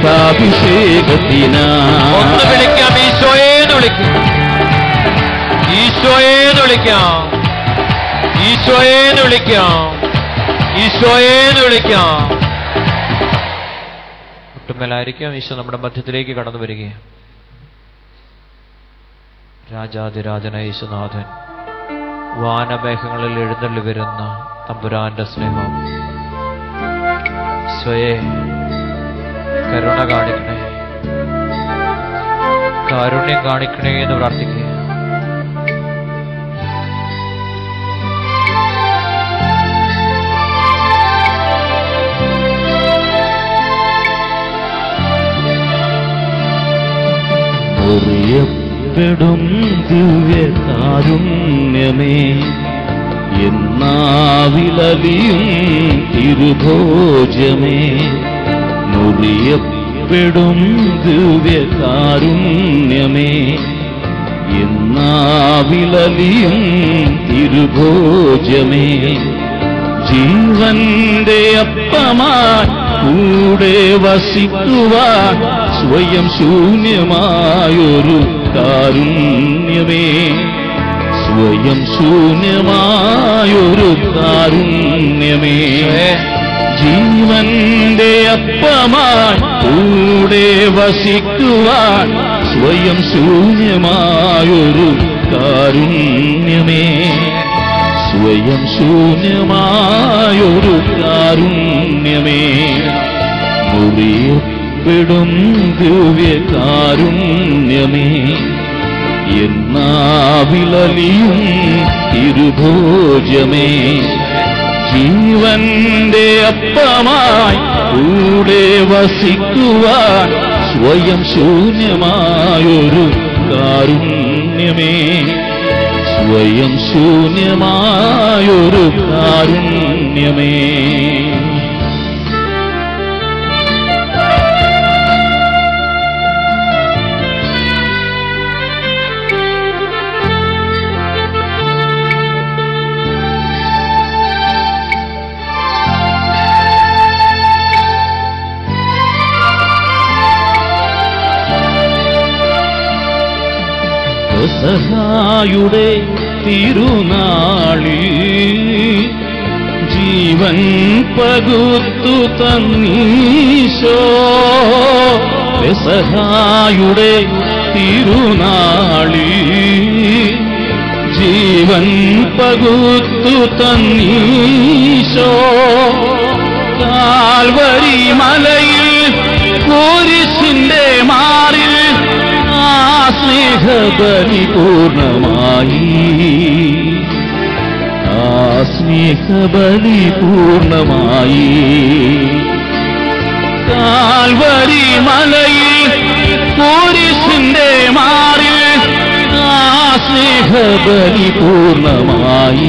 രക്താഭിഷേകത്തിനാ ഒന്ന് വിളിക്കാം ഈശോയേന്ന് വിളിക്കാം ഈശോയേന്ന് വിളിക്കാം ഈശോയേന്ന് വിളിക്കാം ഈശോയേന്ന് വിളിക്കാം ഒട്ടുമേലായിരിക്കാം ഈശോ നമ്മുടെ മധ്യത്തിലേക്ക് കടന്നു വരികയാണ് രാജാതിരാജന യേശുനാഥൻ വാനമേഘങ്ങളിൽ എഴുന്നള്ളി വരുന്ന തമ്പുരാന്റെ സ്നേഹം സ്വയെ കരുണ കാണിക്കണേ കാരുണ്യം കാണിക്കണേ എന്ന് പ്രാർത്ഥിക്കുക മുറിയപ്പെടും ദിവ്യകാരുണ്യമേ എന്നാവിലലിയും തിരുഭോജമേ മുറിയപ്പെടും ദിവ്യകാരുണ്യമേ എന്നാവിലലിയും തിരുഭോജമേ ജീവന്റെ അപ്പമായി കൂടെ വസിക്കുവാൻ സ്വയം ശൂന്യമായൊരു കാരുണ്യമേ സ്വയം ശൂന്യമായൊരു കാരുണ്യമേ ജീവന്റെ അപ്പമായി കൂടെ വസിക്കുവാൻ സ്വയം ശൂന്യമായൊരു കാരുണ്യമേ സ്വയം ശൂന്യമായൊരു കാരുണ്യമേ മുറിയപ്പെടും ദിവ്യകാരുണ്യമേ എന്നാവിലലിയും തിരുഭോജമേ ജീവന്റെ അപ്പമായി കൂടെ വസിക്കുവാൻ സ്വയം ശൂന്യമായൊരു കാരുണ്യമേ സ്വയം ശൂന്യമായൊരു കാരുണ്യമേ പെസഹായുടെ തിരുനാളിൽ ജീവൻ പകുത്തു തന്നീശോ പെസഹായുടെ തിരുനാളിൽ ജീവൻ പകുത്തു തന്നീശോ കാൽവരി മലയിൽ കുരിശിന്റെ മാറിൽ ആ സ്നേഹബലി പൂർണ്ണമായി ആ സ്നേഹബലി പൂർണ്ണമായി കാൽവരി മലയിൽ കുരിശിന്റെ മാറിൽ ആ സ്നേഹബലി പൂർണ്ണമായി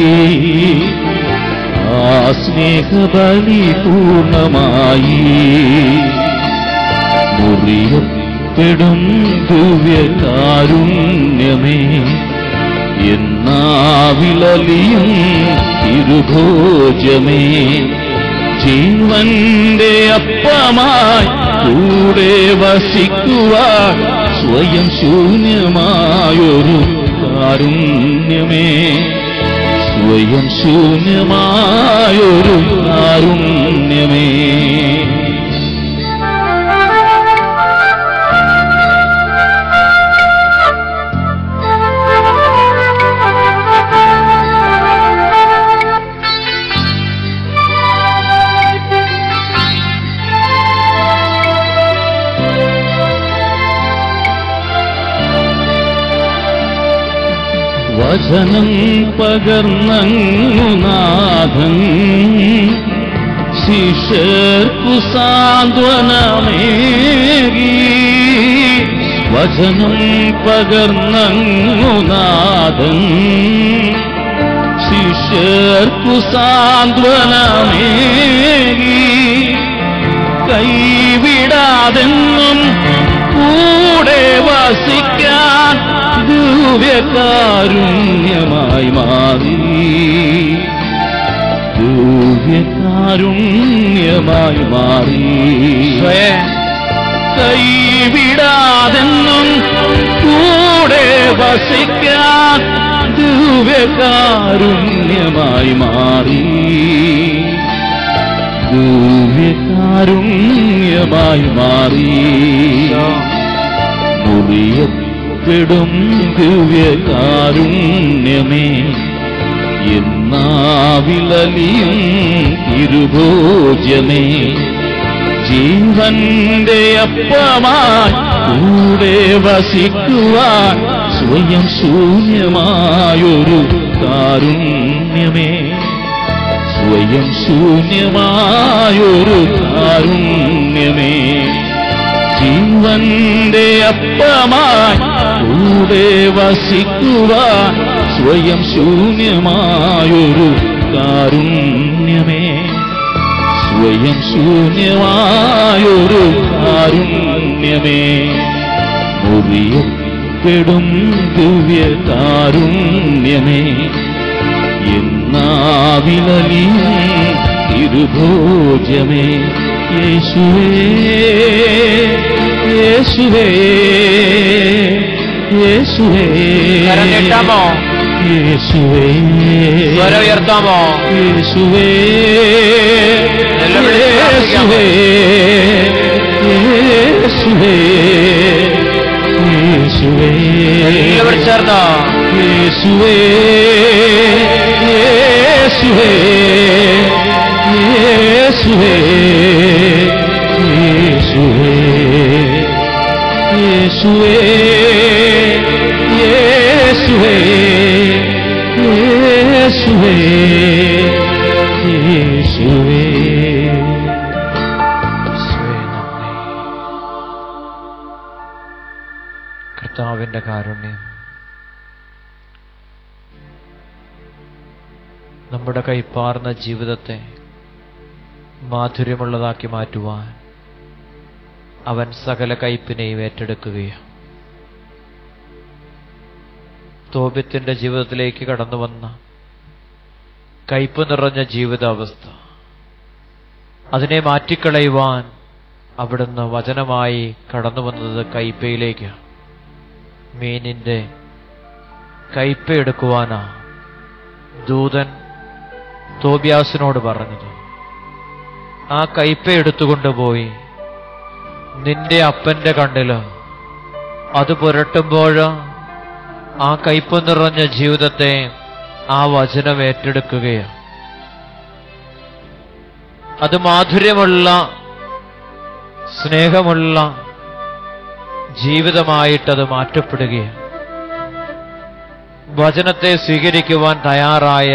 ആ സ്നേഹബലി പൂർണ്ണമായി മുറിയപ്പെടും ദിവ്യകാരുണ്യമേ എന്നാവിലലിയും തിരുഭോജമേ ജീവന്റെ അപ്പമായി കൂടെ വസിക്കുവാൻ സ്വയം ശൂന്യമായൊരു കാരുണ്യമേ സ്വയം ശൂന്യമായൊരു കാരുണ്യമേ വചനം പകർന്നങ്ങു നാഥൻ ശിഷ്യർക്കു സാന്ത്വനമേകി വചനം പകർന്നങ്ങു നാഥൻ ശിഷ്യർക്കു സാന്ത്വനമേകി കൈവിടാതെന്നും കൂടെ വസിക്കാൻ ദിവ്യകാരുണ്യമായി മാറി ദിവ്യകാരുണ്യമായി മാറി സ്വയേ കൈവിടാതെന്നും കൂടെ വസിക്കാൻ ദിവ്യകാരുണ്യമായി മാറി ദിവ്യകാരുണ്യമായി മാറി മുറിയപ്പെടും ദിവ്യകാരുണ്യമേ എന്നാവിലലിയും ഇരുഭോജ്യമേ ജീവന്റെ അപ്പമായി കൂടെ വസിക്കുവാൻ സ്വയം ശൂന്യമായൊരു കാരുണ്യമേ സ്വയം ശൂന്യമായൊരു കാരുണ്യമേ ജീവന്റെ അപ്പമായി കൂടെ വസിക്കുവാൻ സ്വയം ശൂന്യമായൊരു കാരുണ്യമേ സ്വയം ശൂന്യമായൊരു കാരുണ്യമേ മുറിയപ്പെടും ദിവ്യ കാരുണ്യമേ എന്നാവിലലിയും ഇരുഭോജ്യമേ യേശുവേ യേശുവേ യേശുവേ കരം നീട്ടാമോ? യേശുവേ സ്വരം ഉയർത്താമോ യേശുവേ എല്ലാം വിളിച്ച് പ്രാർത്ഥിക്കാമോ? യേശുവേ യേശുവേ എല്ലാവരും ചേർന്ന് യേശുവേ യേശുവേ യേശുവേ യേശുവേ യേശുവേ യേശുവേ യേശുവേ യേശുവേ യേശുവേ, നന്ദി. കർത്താവിന്റെ കാരുണ്യം നമ്മുടെ കൈപ്പാർന്ന ജീവിതത്തെ മാധുര്യമുള്ളതാക്കി മാറ്റുവാൻ അവൻ സകല കയ്പിനെയും ഏറ്റെടുക്കുകയാണ് തോപ്യത്തിന്റെ ജീവിതത്തിലേക്ക് കടന്നു വന്ന കയ്പ് നിറഞ്ഞ ജീവിതാവസ്ഥ അതിനെ മാറ്റിക്കളയുവാൻ അവിടുന്ന് വചനമായി കടന്നു വന്നത് കൈപ്പയിലേക്കാണ് മീനിന്റെ കയ്പ എടുക്കുവാനാ ദൂതൻ തോബിയാസിനോട് പറഞ്ഞത് ആ കയ്പ എടുത്തുകൊണ്ടുപോയി നിന്റെ അപ്പന്റെ കണ്ണില് അത് പുരട്ടുമ്പോൾ ആ കയ്പ് നിറഞ്ഞ ജീവിതത്തെ ആ വചനം ഏറ്റെടുക്കുകയാണ് അത് മാധുര്യമുള്ള സ്നേഹമുള്ള ജീവിതമായിട്ടത് മാറ്റപ്പെടുകയാണ് വചനത്തെ സ്വീകരിക്കുവാൻ തയ്യാറായ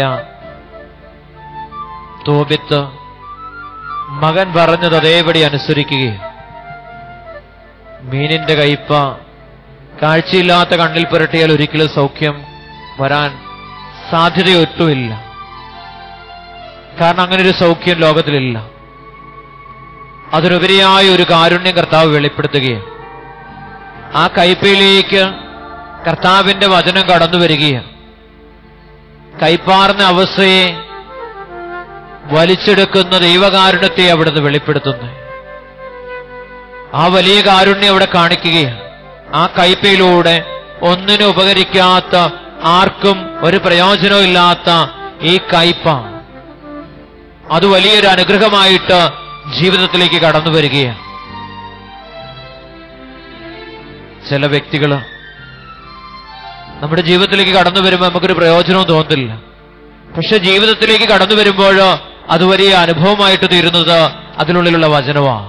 തോബിത്ത് മകൻ പറഞ്ഞത് അതേപടി അനുസരിക്കുകയും മീനിന്റെ കയ്പ കാഴ്ചയില്ലാത്ത കണ്ണിൽ പുരട്ടിയാൽ ഒരിക്കലും സൗഖ്യം വരാൻ സാധ്യതയൊട്ടുമില്ല കാരണം അങ്ങനെ ഒരു സൗഖ്യം ലോകത്തിലില്ല അതിനുപരിയായ ഒരു കാരുണ്യം കർത്താവ് വെളിപ്പെടുത്തുകയാണ് ആ കൈപ്പയിലേക്ക് കർത്താവിന്റെ വചനം കടന്നു വരികയാണ് കൈപ്പാർന്ന അവസ്ഥയെ വലിച്ചെടുക്കുന്ന ദൈവകാരുണ്യത്തെ അവിടുന്ന് വെളിപ്പെടുത്തുന്നു ആ വലിയ കാരുണ്യം അവിടെ കാണിക്കുകയാണ് ആ കയ്പയിലൂടെ ഒന്നിനും ഉപകരിക്കാത്ത ആർക്കും ഒരു പ്രയോജനവും ഇല്ലാത്ത ഈ കയ്പ അത് വലിയൊരു അനുഗ്രഹമായിട്ട് ജീവിതത്തിലേക്ക് കടന്നു വരികയാണ് ചില വ്യക്തികള് നമ്മുടെ ജീവിതത്തിലേക്ക് കടന്നു വരുമ്പോൾ നമുക്കൊരു പ്രയോജനവും തോന്നുന്നില്ല പക്ഷെ ജീവിതത്തിലേക്ക് കടന്നു വരുമ്പോൾ അത് വലിയ അനുഭവമായിട്ട് തീരുന്നത് അതിനുള്ളിലുള്ള വചനമാണ്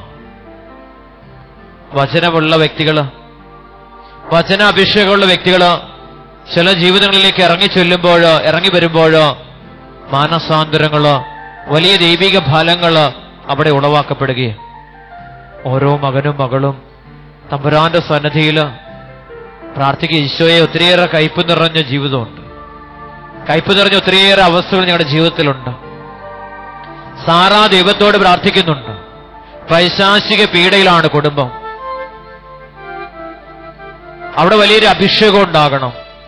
വചനമുള്ള വ്യക്തികള് വചന അഭിഷേകമുള്ള വ്യക്തികള് ചില ജീവിതങ്ങളിലേക്ക് ഇറങ്ങി ചെല്ലുമ്പോൾ ഇറങ്ങി വരുമ്പോൾ മാനസാന്തരങ്ങള് വലിയ ദൈവിക ഫലങ്ങള് അവിടെ ഉളവാക്കപ്പെടുകയും ഓരോ മകനും മകളും തമ്പുരാന്റെ സന്നദ്ധിയില് പ്രാർത്ഥിക്കുക ഈശോയെ ഒത്തിരിയേറെ കയ്പ് നിറഞ്ഞ ജീവിതമുണ്ട് കയ്പ് നിറഞ്ഞ ഒത്തിരിയേറെ അവസ്ഥകൾ ഞങ്ങളുടെ ജീവിതത്തിലുണ്ട് സാറാ ദൈവത്തോട് പ്രാർത്ഥിക്കുന്നുണ്ട് പൈശാചിക പീഡയിലാണ് കുടുംബം അവിടെ വലിയൊരു അഭിഷേകം ഉണ്ടാകണം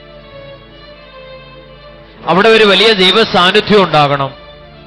അവിടെ ഒരു വലിയ ദൈവ സാന്നിധ്യം ഉണ്ടാകണം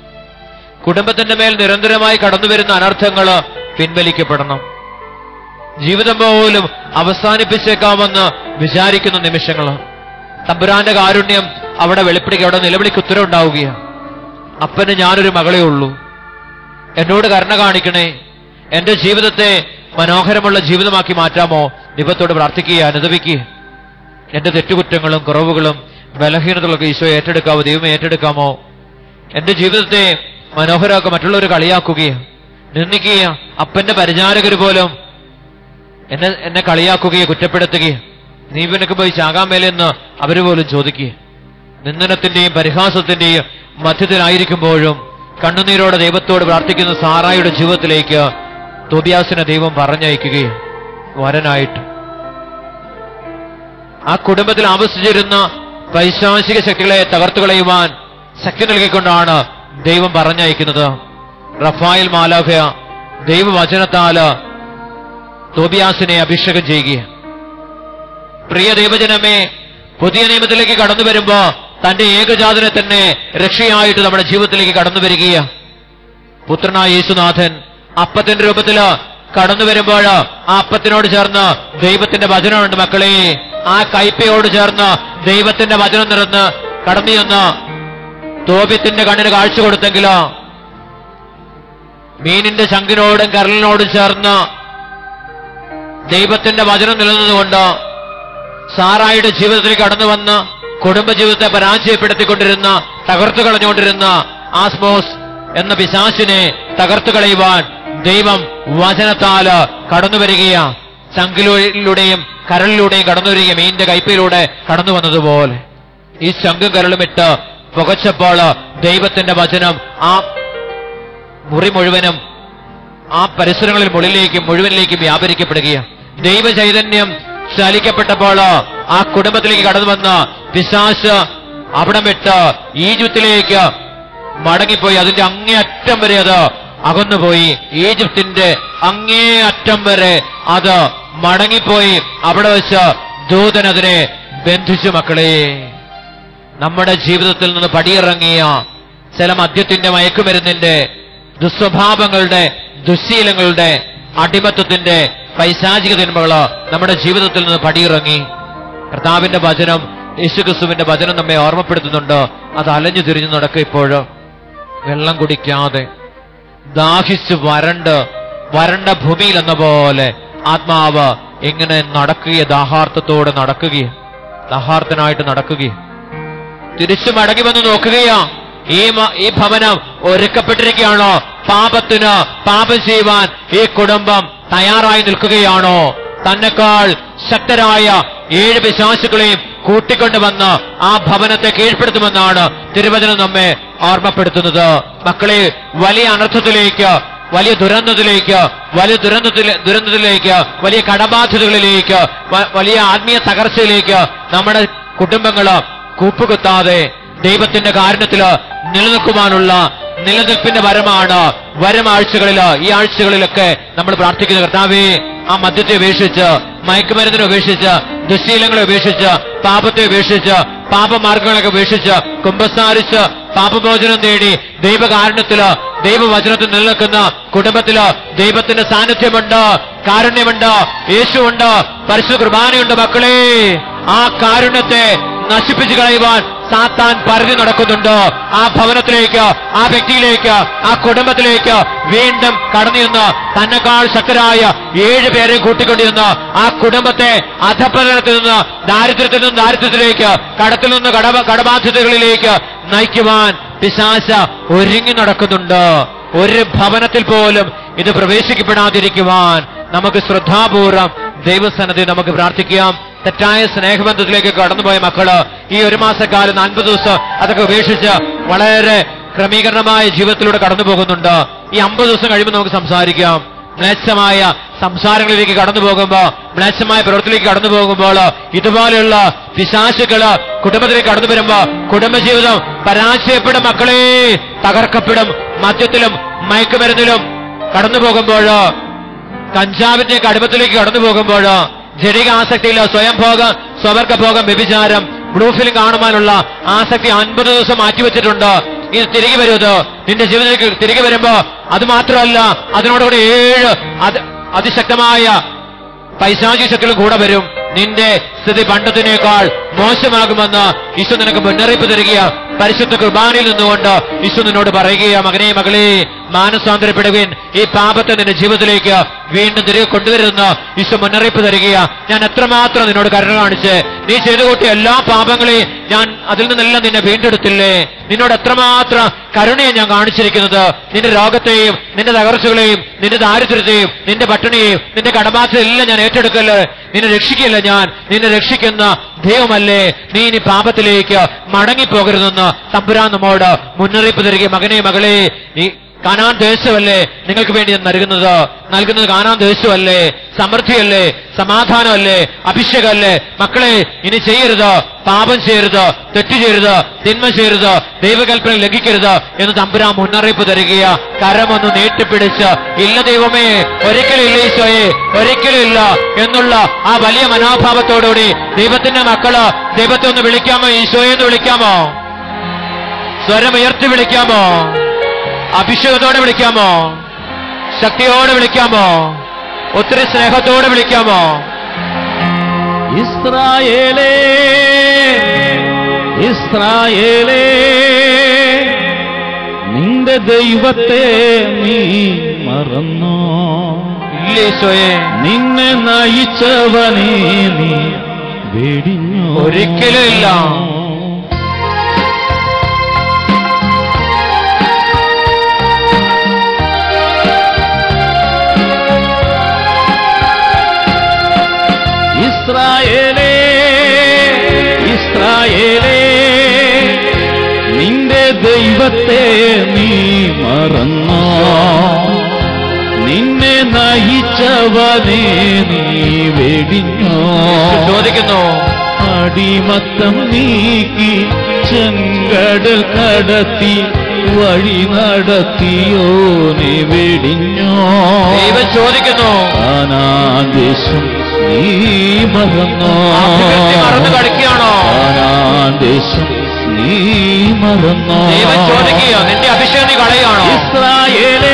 കുടുംബത്തിന്റെ മേൽ നിരന്തരമായി കടന്നു വരുന്ന അനർത്ഥങ്ങൾ പിൻവലിക്കപ്പെടണം ജീവിതം പോലും അവസാനിപ്പിച്ചേക്കാമെന്ന് വിചാരിക്കുന്ന നിമിഷങ്ങൾ തമ്പുരാന്റെ കാരുണ്യം അവിടെ വെളിപ്പെടുക അവിടെ നിലവിളിക്ക് ഉത്തരം ഉണ്ടാവുകയാണ് അപ്പന് ഞാനൊരു മകളേ ഉള്ളൂ എന്നോട് കരുണ കാണിക്കണേ എന്റെ ജീവിതത്തെ മനോഹരമുള്ള ജീവിതമാക്കി മാറ്റാമോ ദൈവത്തോട് പ്രാർത്ഥിക്കുക അനുദപിക്കുക എന്റെ തെറ്റുകുറ്റങ്ങളും കുറവുകളും ബലഹീനതകളൊക്കെ ഈശോ ഏറ്റെടുക്കാവോ ദൈവം ഏറ്റെടുക്കാമോ എന്റെ ജീവിതത്തെ മനോഹരമാക്കുക മറ്റുള്ളവർ കളിയാക്കുകയും നിന്ദിക്കുകയും അപ്പന്റെ പരിചാരകർ പോലും എന്നെ എന്നെ കളിയാക്കുകയും കുറ്റപ്പെടുത്തുകയും നീ പിന്നൊക്കെ പോയി ചാകാൻ മേലെന്ന് അവര് പോലും ചോദിക്കുക നിന്ദനത്തിന്റെയും പരിഹാസത്തിന്റെയും മധ്യത്തിലായിരിക്കുമ്പോഴും കണ്ണുനീരോടെ ദൈവത്തോട് പ്രാർത്ഥിക്കുന്ന സാറായുടെ ജീവിതത്തിലേക്ക് തോബിയാസിനെ ദൈവം പറഞ്ഞയക്കുകയും വരനായിട്ട് ആ കുടുംബത്തിൽ ആവസിച്ചിരുന്ന പൈശാചിക ശക്തികളെ തകർത്തു കളയുവാൻ ശക്തി നൽകിക്കൊണ്ടാണ് ദൈവം പറഞ്ഞയക്കുന്നത് റഫായിൽ മാലാഖ ദൈവവചനത്താല് തോബിയാസിനെ അഭിഷേകം ചെയ്യുക പ്രിയ ദൈവജനമേ പുതിയ നിയമത്തിലേക്ക് കടന്നു വരുമ്പോ തന്റെ ഏകജാതനെ തന്നെ രക്ഷയായിട്ട് നമ്മുടെ ജീവിതത്തിലേക്ക് കടന്നു വരികയാ പുത്രനായ യേശുനാഥൻ അപ്പത്തിന്റെ രൂപത്തില് കടന്നു വരുമ്പോൾ ആ അപ്പത്തിനോട് ചേർന്ന് ദൈവത്തിന്റെ വചനമുണ്ട് മക്കളെ ആ കൈപ്പയോട് ചേർന്ന് ദൈവത്തിന്റെ വചനം നിറന്ന് കടന്നു ചെന്ന് തോപ്യത്തിന്റെ കണ്ണിന് കാഴ്ച കൊടുത്തെങ്കിലോ മീനിന്റെ ശങ്കിനോടും കരലിനോടും ചേർന്ന് ദൈവത്തിന്റെ വചനം നിലനിന്നുകൊണ്ട് സാറായുടെ ജീവിതത്തിൽ കടന്നു വന്ന് കുടുംബജീവിതത്തെ പരാജയപ്പെടുത്തിക്കൊണ്ടിരുന്ന തകർത്തു കളഞ്ഞുകൊണ്ടിരുന്ന ആസ്മോസ് എന്ന പിശാശിനെ തകർത്തു കളയുവാൻ ദൈവം വചനത്താല് കടന്നു വരികയാ ശങ്കിലൂടെയും കരളിലൂടെയും കടന്നു വരിക മീനിന്റെ കൈപ്പിലൂടെ കടന്നു വന്നതുപോലെ ഈ ശംഖും കരളുമിട്ട് പുകച്ചപ്പോൾ ദൈവത്തിന്റെ വചനം ആ മുറി മുഴുവനും ആ പരിസരങ്ങളിൽ മുകളിലേക്കും മുഴുവനിലേക്കും വ്യാപരിക്കപ്പെടുകയാണ് ദൈവ ചൈതന്യം ചലിക്കപ്പെട്ടപ്പോൾ ആ കുടുംബത്തിലേക്ക് കടന്നു വന്ന പിശാശ് അവിടം വിട്ട് ഈജിപ്തിലേക്ക് മടങ്ങിപ്പോയി അതിന്റെ അങ്ങേയറ്റം വരെ അത് അകന്നുപോയി ഈജിപ്തിന്റെ അങ്ങേയറ്റം വരെ അത് മടങ്ങിപ്പോയി അവിടെ വെച്ച് ദൂതൻ അതിനെ ബന്ധിച്ചു മക്കളെ നമ്മുടെ ജീവിതത്തിൽ നിന്ന് പടിയിറങ്ങിയ ചില മദ്യത്തിന്റെ മയക്കുമരുന്നിന്റെ ദുസ്വഭാവങ്ങളുടെ ദുശീലങ്ങളുടെ അടിമത്വത്തിന്റെ പൈശാചിക തിന്മകള് നമ്മുടെ ജീവിതത്തിൽ നിന്ന് പടിയിറങ്ങി കർത്താവിന്റെ വചനം യേശുക്രിസ്തുവിന്റെ വചനം നമ്മെ ഓർമ്മപ്പെടുത്തുന്നുണ്ട് അത് അലഞ്ഞു തിരിഞ്ഞു നടക്കുക ഇപ്പോഴും വെള്ളം കുടിക്കാതെ ദാഹിച്ച് വരണ്ട് വരണ്ട ഭൂമിയിൽ എന്ന പോലെ ആത്മാവ് ഇങ്ങനെ നടക്കുക ദാഹാർത്ഥത്തോടെ നടക്കുകയും ദാഹാർത്ഥനായിട്ട് നടക്കുകയും തിരിച്ചു മടങ്ങി വന്ന് നോക്കുകയാ ഈ മ- ഈ ഭവനം ഒരുക്കപ്പെട്ടിരിക്കുകയാണോ പാപത്തിന് പാപം ചെയ്യുവാൻ ഈ കുടുംബം തയ്യാറായി നിൽക്കുകയാണോ തന്നെക്കാൾ ശക്തരായ ഏഴ് പിശാശുക്കളെയും കൂട്ടിക്കൊണ്ടുവന്ന് ആ ഭവനത്തെ കീഴ്പ്പെടുത്തുമെന്നാണ് തിരുവചനം നമ്മെ ഓർമ്മപ്പെടുത്തുന്നത് മക്കളെ വലിയ അനർത്ഥത്തിലേക്ക് വലിയ ദുരന്തത്തിലേക്ക് വലിയ ദുരന്തത്തിലെ ദുരന്തത്തിലേക്ക് വലിയ കടബാധ്യതകളിലേക്ക് വ- വലിയ ആത്മീയ തകർച്ചയിലേക്ക് നമ്മുടെ കുടുംബങ്ങള് കൂപ്പുകുത്താതെ ദൈവത്തിന്റെ കാരണത്തില് നിലനിൽക്കുവാനുള്ള നിലനിൽപ്പിന്റെ വരമാണ് വരും ആഴ്ചകളില് ഈ ആഴ്ചകളിലൊക്കെ നമ്മൾ പ്രാർത്ഥിക്കുന്ന കർത്താവേ ആ മദ്യത്തെ ഉപേക്ഷിച്ച് മയക്കുമരുന്നിനെ ഉപേക്ഷിച്ച് ദുശീലങ്ങളെ ഉപേക്ഷിച്ച് പാപത്തെ ഉപേക്ഷിച്ച് പാപമാർഗങ്ങളൊക്കെ ഉപേക്ഷിച്ച് കുമ്പസാരിച്ച് പാപമോചനം നേടി ദൈവകാരുണ്യത്തില് ദൈവവചനത്തിൽ നിലനിൽക്കുന്ന കുടുംബത്തില് ദൈവത്തിന്റെ സാന്നിധ്യമുണ്ട് കാരുണ്യമുണ്ട് യേശുവുണ്ട് പരിശുദ്ധ കുർബാനയുണ്ട് മക്കളെ ആ കാരുണ്യത്തെ നശിപ്പിച്ചു കളയുവാൻ സാത്താൻ പരതി നടക്കുന്നുണ്ട് ആ ഭവനത്തിലേക്ക് ആ വ്യക്തിയിലേക്ക് ആ കുടുംബത്തിലേക്ക് വീണ്ടും കടന്നു നിന്ന് തന്നെക്കാൾ ശക്തരായ ഏഴ് പേരെ കൂട്ടിക്കൊണ്ടിരുന്ന ആ കുടുംബത്തെ അധപ്പതനത്തിൽ നിന്ന് ദാരിദ്ര്യത്തിൽ നിന്ന് ദാരിദ്ര്യത്തിലേക്ക് കടത്തിൽ നിന്ന് കടബ കടബാധ്യതകളിലേക്ക് നയിക്കുവാൻ പിശാശ ഒരുങ്ങി നടക്കുന്നുണ്ട് ഒരു ഭവനത്തിൽ പോലും ഇത് പ്രവേശിക്കപ്പെടാതിരിക്കുവാൻ നമുക്ക് ശ്രദ്ധാപൂർവം ദൈവസ്ഥാനത്തെ നമുക്ക് പ്രാർത്ഥിക്കാം തെറ്റായ സ്നേഹബന്ധത്തിലേക്ക് കടന്നുപോയ മക്കള് ഈ ഒരു മാസക്കാലം നാൽപ്പത് ദിവസം അതൊക്കെ ഉപേക്ഷിച്ച് വളരെ ക്രമീകരണമായ ജീവിതത്തിലൂടെ കടന്നു പോകുന്നുണ്ട് ഈ അമ്പത് ദിവസം കഴിയുമ്പോൾ നമുക്ക് സംസാരിക്കാം മ്ലേച്ഛമായ സംസാരങ്ങളിലേക്ക് കടന്നു പോകുമ്പോ മ്ലേച്ഛമായ പ്രവൃത്തിയിലേക്ക് കടന്നു പോകുമ്പോൾ ഇതുപോലെയുള്ള പിശാശുക്കള് കുടുംബത്തിലേക്ക് കടന്നു വരുമ്പോ കുടുംബജീവിതം പരാജയപ്പെടും മക്കളെ തകർക്കപ്പെടും മദ്യത്തിലും മയക്കുമരുന്നിലും കടന്നു പോകുമ്പോൾ കഞ്ചാവിന്റെ കടുപ്പത്തിലേക്ക് കടന്നു പോകുമ്പോൾ ജടിക ആസക്തിയില്ല സ്വയംഭോഗം സ്വവർഗഭോഗം വ്യഭിചാരം ബ്ലൂ ഫിലിം കാണുവാനുള്ള ആസക്തി അൻപത് ദിവസം മാറ്റിവെച്ചിട്ടുണ്ട് ഇത് തിരികെ വരുന്നത് നിന്റെ ജീവിതത്തിലേക്ക് തിരികെ വരുമ്പോ അത് മാത്രമല്ല അതിനോടുകൂടി ഏഴ് അത് അതിശക്തമായ പൈശാചി ശക്തികളും കൂടെ വരും നിന്റെ സ്ഥിതി പണ്ടത്തിനേക്കാൾ മോശമാകുമെന്ന് ഈശോ നിനക്ക് മുന്നറിയിപ്പ് തരികയാ പരിശുദ്ധ കുർബാനയിൽ നിന്നുകൊണ്ട് ഈശോ നിന്നോട് പറയുകയാ മകനെ മകളെ മാനസാന്തരപ്പെടുകയും ഈ പാപത്തെ നിന്റെ ജീവിതത്തിലേക്ക് വീണ്ടും തിരികെ കൊണ്ടുവരുന്ന ഈശോ മുന്നറിയിപ്പ് തരികയാ ഞാൻ എത്രമാത്രം നിന്നോട് കരുണ കാണിച്ച് നീ ചെയ്തു കൂട്ടിയ എല്ലാ പാപങ്ങളെയും ഞാൻ അതിൽ നിന്നെല്ലാം നിന്നെ വീണ്ടെടുത്തില്ലേ നിന്നോട് എത്രമാത്രം കരുണയെ ഞാൻ കാണിച്ചിരിക്കുന്നത് നിന്റെ രോഗത്തെയും നിന്റെ തകർച്ചകളെയും നിന്റെ ദാരിദ്ര്യത്തെയും നിന്റെ പട്ടിണിയെയും നിന്റെ കടമാറ്റെല്ലാം ഞാൻ ഏറ്റെടുക്കല്ലേ നിന്നെ രക്ഷിക്കില്ല ഞാൻ നിന്നെ രക്ഷിക്കുന്ന ദൈവമല്ലേ നീ ഇനി പാപത്തിലേക്ക് മടങ്ങിപ്പോകരുതെന്ന് തമ്പുരാൻ നമ്മോട് മുന്നറിയിപ്പ് തരിക മകനെ മകളെ നീ കാനാൻ ദേശമല്ലേ നിങ്ങൾക്ക് വേണ്ടി ഞാൻ നൽകുന്നത് നൽകുന്നത് കാനാൻ ദേശമല്ലേ സമൃദ്ധിയല്ലേ സമാധാനമല്ലേ അഭിഷേകമല്ലേ മക്കളെ ഇനി ചെയ്യരുത് പാപം ചെയ്യരുത് തെറ്റ് ചെയ്യരുത് തിന്മ ചെയ്യരുത് ദൈവകൽപ്പന ലംഘിക്കരുത് എന്ന് തമ്പുരാൻ മുന്നറിയിപ്പ് തരികയാ കരമൊന്ന് നീട്ടിപ്പിടിച്ച് ഇല്ല ദൈവമേ ഒരിക്കലും ഇല്ല ഈശോയെ ഒരിക്കലും ഇല്ല എന്നുള്ള ആ വലിയ മനോഭാവത്തോടുകൂടി ദൈവത്തിന്റെ മക്കള് ദൈവത്തെ ഒന്ന് വിളിക്കാമോ ഈശോയെ എന്ന് വിളിക്കാമോ സ്വരം ഉയർത്തി വിളിക്കാമോ അഭിഷേകത്തോടെ വിളിക്കാമോ ശക്തിയോടെ വിളിക്കാമോ ഒത്തിരി സ്നേഹത്തോടെ വിളിക്കാമോ ഇസ്രായേലേ ഇസ്രായേലേ നിന്റെ ദൈവത്തെ നീ മറന്നോ ഇല്ല ഈശോയെ നിന്നെ നയിച്ചവനെ നീ വെടിഞ്ഞോ ഒരിക്കലും ഇല്ല. ഇസ്രായേലേ ഇസ്രായേലേ നിന്റെ ദൈവത്തെ നീ മറന്നോ നിന്നെ നയിച്ചവനെ നീ വെടിഞ്ഞോ ചോദിക്കുന്നു അടിമത്തം നീക്കി ചെങ്കടൽ കടത്തി വഴി നടത്തിയോ നീ വെടിഞ്ഞോ ദൈവം ചോദിക്കുന്നു കാനാദേശം നീ മറന്നോ അഭിവൃദ്ധി മറന്നു കളിക്കുകയാണോ കാനാദേശം നീ മറന്നോ ദൈവം ചോദിക്കുക നിന്റെ അഭിഷേകം നീ കളയാണോ ഇസ്രായേലേ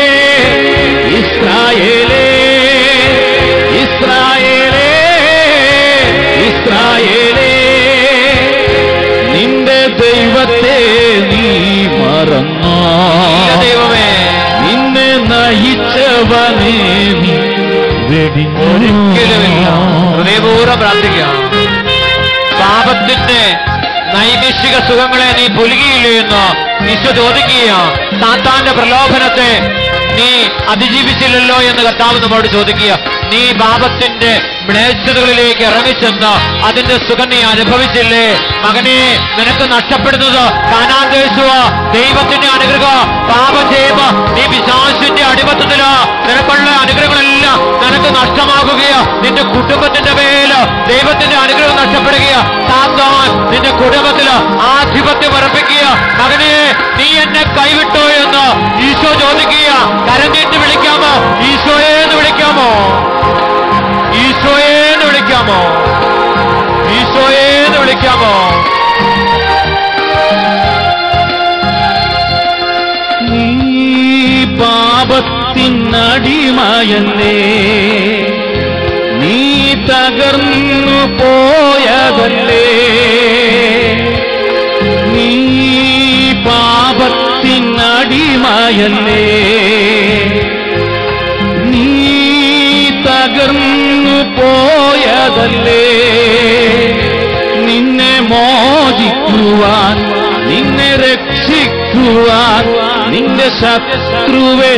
ഇസ്രായേലേ ഇസ്രായേലേ ഇസ്രായേലേ നിന്റെ ദൈവത്തെ നീ മറന്നോ ഇല്ല ദൈവമേ നിന്നെ നയിച്ചവനെ നീ വെടിഞ്ഞോ ഒരിക്കലുമില്ല ഹൃദയപൂർവ്വം പ്രാർത്ഥിക്കാം പാപത്തിന്റെ നൈമിഷിക സുഖങ്ങളെ നീ പുലുകിയില്ലേ എന്ന് ഈശോ ചോദിക്കുക സാത്താന്റെ പ്രലോഭനത്തെ നീ അതിജീവിച്ചില്ലല്ലോ എന്ന് കർത്താവ് നമ്മോട് ചോദിക്കുക നീ പാപത്തിന്റെ മ്ലേച്ഛതകളിലേക്ക് ഇറങ്ങിച്ചെന്ന് അതിന്റെ സുഖം നീ അനുഭവിച്ചില്ലേ മകനെ നിനക്ക് നഷ്ടപ്പെടുന്നത് കാനാന്തേശുവ ദൈവത്തിന്റെ അനുഗ്രഹം പാപം ചെയ്യുമ്പോ നീ പിശാശിന്റെ അടിമത്തത്തില് നിനക്കുള്ള അനുഗ്രഹങ്ങളെല്ലാം നിനക്ക് നഷ്ടമാകുകയോ നിന്റെ കുടുംബത്തിന്റെ മേല് ദൈവത്തിന്റെ അനുഗ്രഹം നഷ്ടപ്പെടുകയോ സാത്താൻ നിന്റെ കുടുംബത്തില് ആധിപത്യം ഉറപ്പിക്കുക മകനെ നീ എന്നെ കൈവിട്ടോ എന്ന് ഈശോ ചോദിക്കുക കരഞ്ഞിട്ട് വിളിക്കാമോ ഈശോയെ എന്ന് വിളിക്കാമോ ഈശോയെ എന്ന് വിളിക്കാമോ ഈശോയെ എന്ന് വിളിക്കാമോ നീ പാപത്തിനടിമയല്ലേ നീ തകർന്നു പോയതല്ലേ നീ പാപത്തിനടിമയല്ലേ നീ തകർന്നു പോയതല്ലേ നിന്നെ മോചിക്കുവാൻ നിന്നെ രക്ഷിക്കുവാൻ നിന്റെ ശത്രുവെ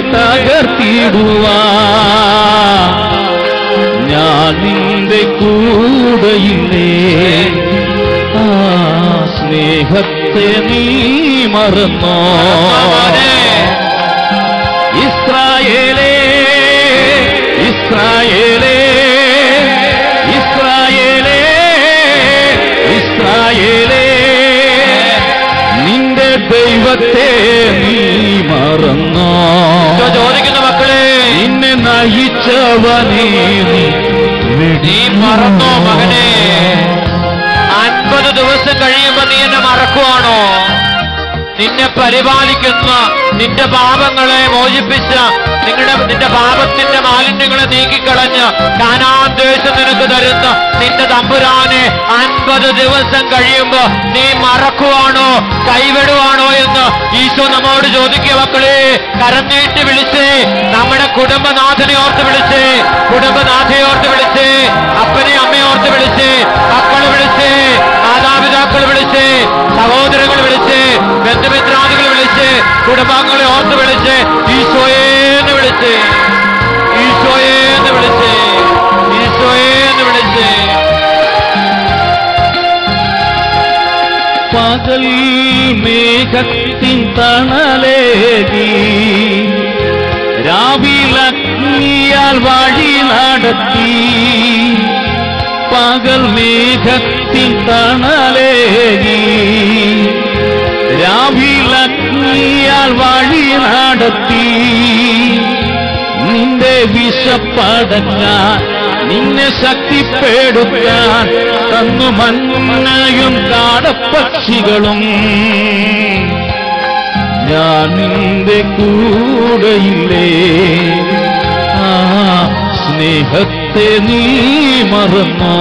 തകർത്തിടുവാൻ ഞാൻ നിന്റെ കൂടെയില്ലേ ആ സ്നേഹത്തെ നീ മറന്നോ ഇസ്രായേലേ ഇസ്രായേലേ ഇസ്രായേലേ ഇസ്രായേലേ നിന്റെ ദൈവത്തെ നീ മറന്നോ ഈശോ ചോദിക്കുന്ന മക്കളെ നിന്നെ നയിച്ചവനെ നീ നീ മറന്നോ മകനെ അൻപത് ദിവസം കഴിയുമ്പോ നീ എന്നെ മറക്കുവാണോ നിന്നെ പരിപാലിക്കുന്ന നിന്റെ പാപങ്ങളെ മോചിപ്പിച്ച് നിങ്ങളുടെ നിന്റെ പാപത്തിന്റെ മാലിന്യങ്ങളെ നീക്കിക്കളഞ്ഞ് കാനാൻ ദേശം നിനക്ക് തരുന്ന നിന്റെ തമ്പുരാനെ അൻപത് ദിവസം കഴിയുമ്പോ നീ മറക്കുവാണോ കൈവിടുവാണോ എന്ന് ഈശോ നമ്മോട് ചോദിക്കുക മക്കളെ കരം നീട്ടി വിളിച്ചേ നമ്മുടെ കുടുംബനാഥനെ ഓർത്ത് വിളിച്ചേ കുടുംബനാഥയെ ഓർത്ത് വിളിച്ചേ അപ്പനെ അമ്മയെ ഓർത്ത് വിളിച്ചേ മക്കളെ വിളിച്ചേ മാതാപിതാക്കൾ വിളിച്ചേ സഹോദരങ്ങൾ വിളിച്ചേ ബന്ധുമിത്രാദികൾ വിളിച്ചേ കുടുംബാംഗങ്ങളെ ഓർത്ത് വിളിച്ചേ ഈശോയെ എന്ന് വിളിച്ചേ ഈശോയെ എന്ന് വിളിച്ചേ ഈശോയെ എന്ന് വിളിച്ചേ പകൽ മേഘത്തിൻ തണലേകി രാവിലഗ്നിയാൽ വഴി നടത്തി പകൽ മേഘത്തിൻ തണലേകി രാവിലഗ്നിയാൽ വഴി നടത്തി നിന്റെ വിശപ്പടങ്ങാൻ നിന്നെ ശക്തിപ്പെടുത്താൻ തന്നു മന്നയും കാടപ്പക്ഷികളും ഞാൻ നിന്റെ കൂടെയില്ലേ ആ സ്നേഹത്തെ നീ മറന്നോ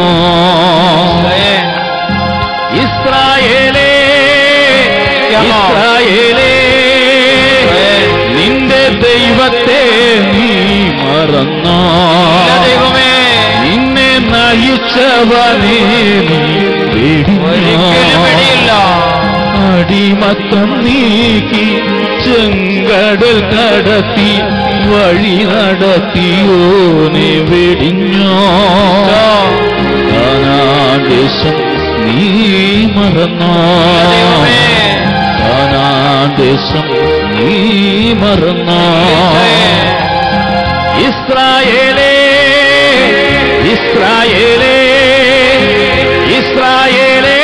ഇസ്രായേലേ ഇസ്രായേലേ നിന്റെ ദൈവത്തെ നീ മറന്നോ ഇല്ല ദൈവമേ നിന്നെ നയിച്ചവനെ നീ ഒരിക്കലും വെടിയില്ല അടിമത്തം നീക്കി ചെങ്കടൽ കടത്തി വഴി നടത്തിയോനെ വെടിഞ്ഞോ കാനാദേശം നീ മറന്നോ ദൈവമേ കാനാദേശം നീ മറന്നോ ഇസ്രായേലേ ഇസ്രായേലേ ഇസ്രായേലേ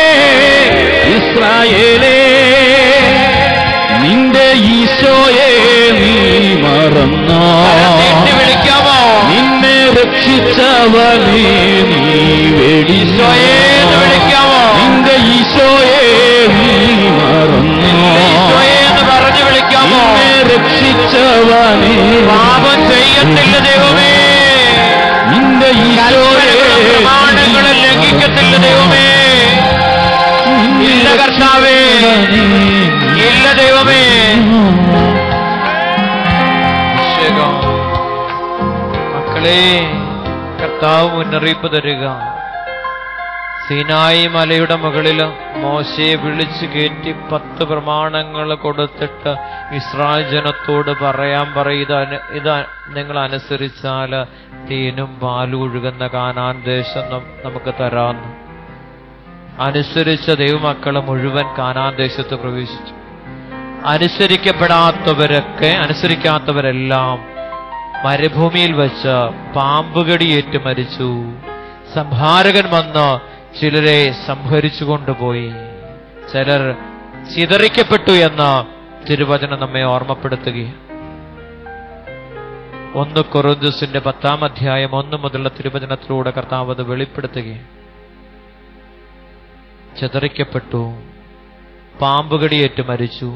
ഇസ്രായേലേ നിന്റെ ഈശോയെ നീ മറന്നോ നീട്ടി വിളിക്കാമോ നിന്നെ രക്ഷിച്ചവനെ നീ വെടിഞ്ഞോ ഈശോയെ എന്ന് വിളിക്കാമോ? നിന്റെ ഈശോയെ നീ മറന്നോ ഈശോയെ എന്ന് പറഞ്ഞു വിളിക്കാമോ നിന്നെ രക്ഷിച്ചവനെ പാപം ചെയ്യത്തില്ല ദൈവമേ നിന്റെ ഈശോയെ കൽപ്പനകളും പ്രമാണങ്ങളും ലംഘിക്കത്തില്ല ദൈവമേ ഇല്ല കർത്താവേ ഇല്ല ദൈവമേ അഭിഷേകം. മക്കളെ കർത്താവ് മുന്നറിയിപ്പ് തരിക സീനായി മലയുടെ മുകളിൽ മോശയെ വിളിച്ചു കയറ്റി പത്ത് പ്രമാണങ്ങൾ കൊടുത്തിട്ട് ഇസ്രായേൽ ജനത്തോട് പറയാൻ പറയും ഇത് അനു- ഇത് നിങ്ങൾ അനുസരിച്ചാൽ തേനും പാലും ഒഴുകുന്ന കാനാൻ ദേശം നം- നമുക്ക് തരാമെന്ന് അനുസരിച്ച ദൈവമക്കളെ മുഴുവൻ കാനാൻ ദേശത്ത് പ്രവേശിച്ചു അനുസരിക്കപ്പെടാത്തവരൊക്കെ അനുസരിക്കാത്തവരെല്ലാം മരുഭൂമിയിൽ വെച്ച് പാമ്പുകടിയേറ്റ് മരിച്ചു സംഹാരകൻ വന്ന് ചിലരെ സംഹരിച്ചു കൊണ്ടുപോയി ചിലർ ചിതറിക്കപ്പെട്ടു എന്ന് തിരുവചനം നമ്മെ ഓർമ്മപ്പെടുത്തുകയാണ് ഒന്ന് കൊറിന്തസിന്റെ പത്താം അധ്യായം ഒന്ന് മുതലുള്ള തിരുവചനത്തിലൂടെ കർത്താവ് അത് വെളിപ്പെടുത്തുകയാണ് ചിതറിക്കപ്പെട്ടു പാമ്പുകടിയേറ്റ് മരിച്ചു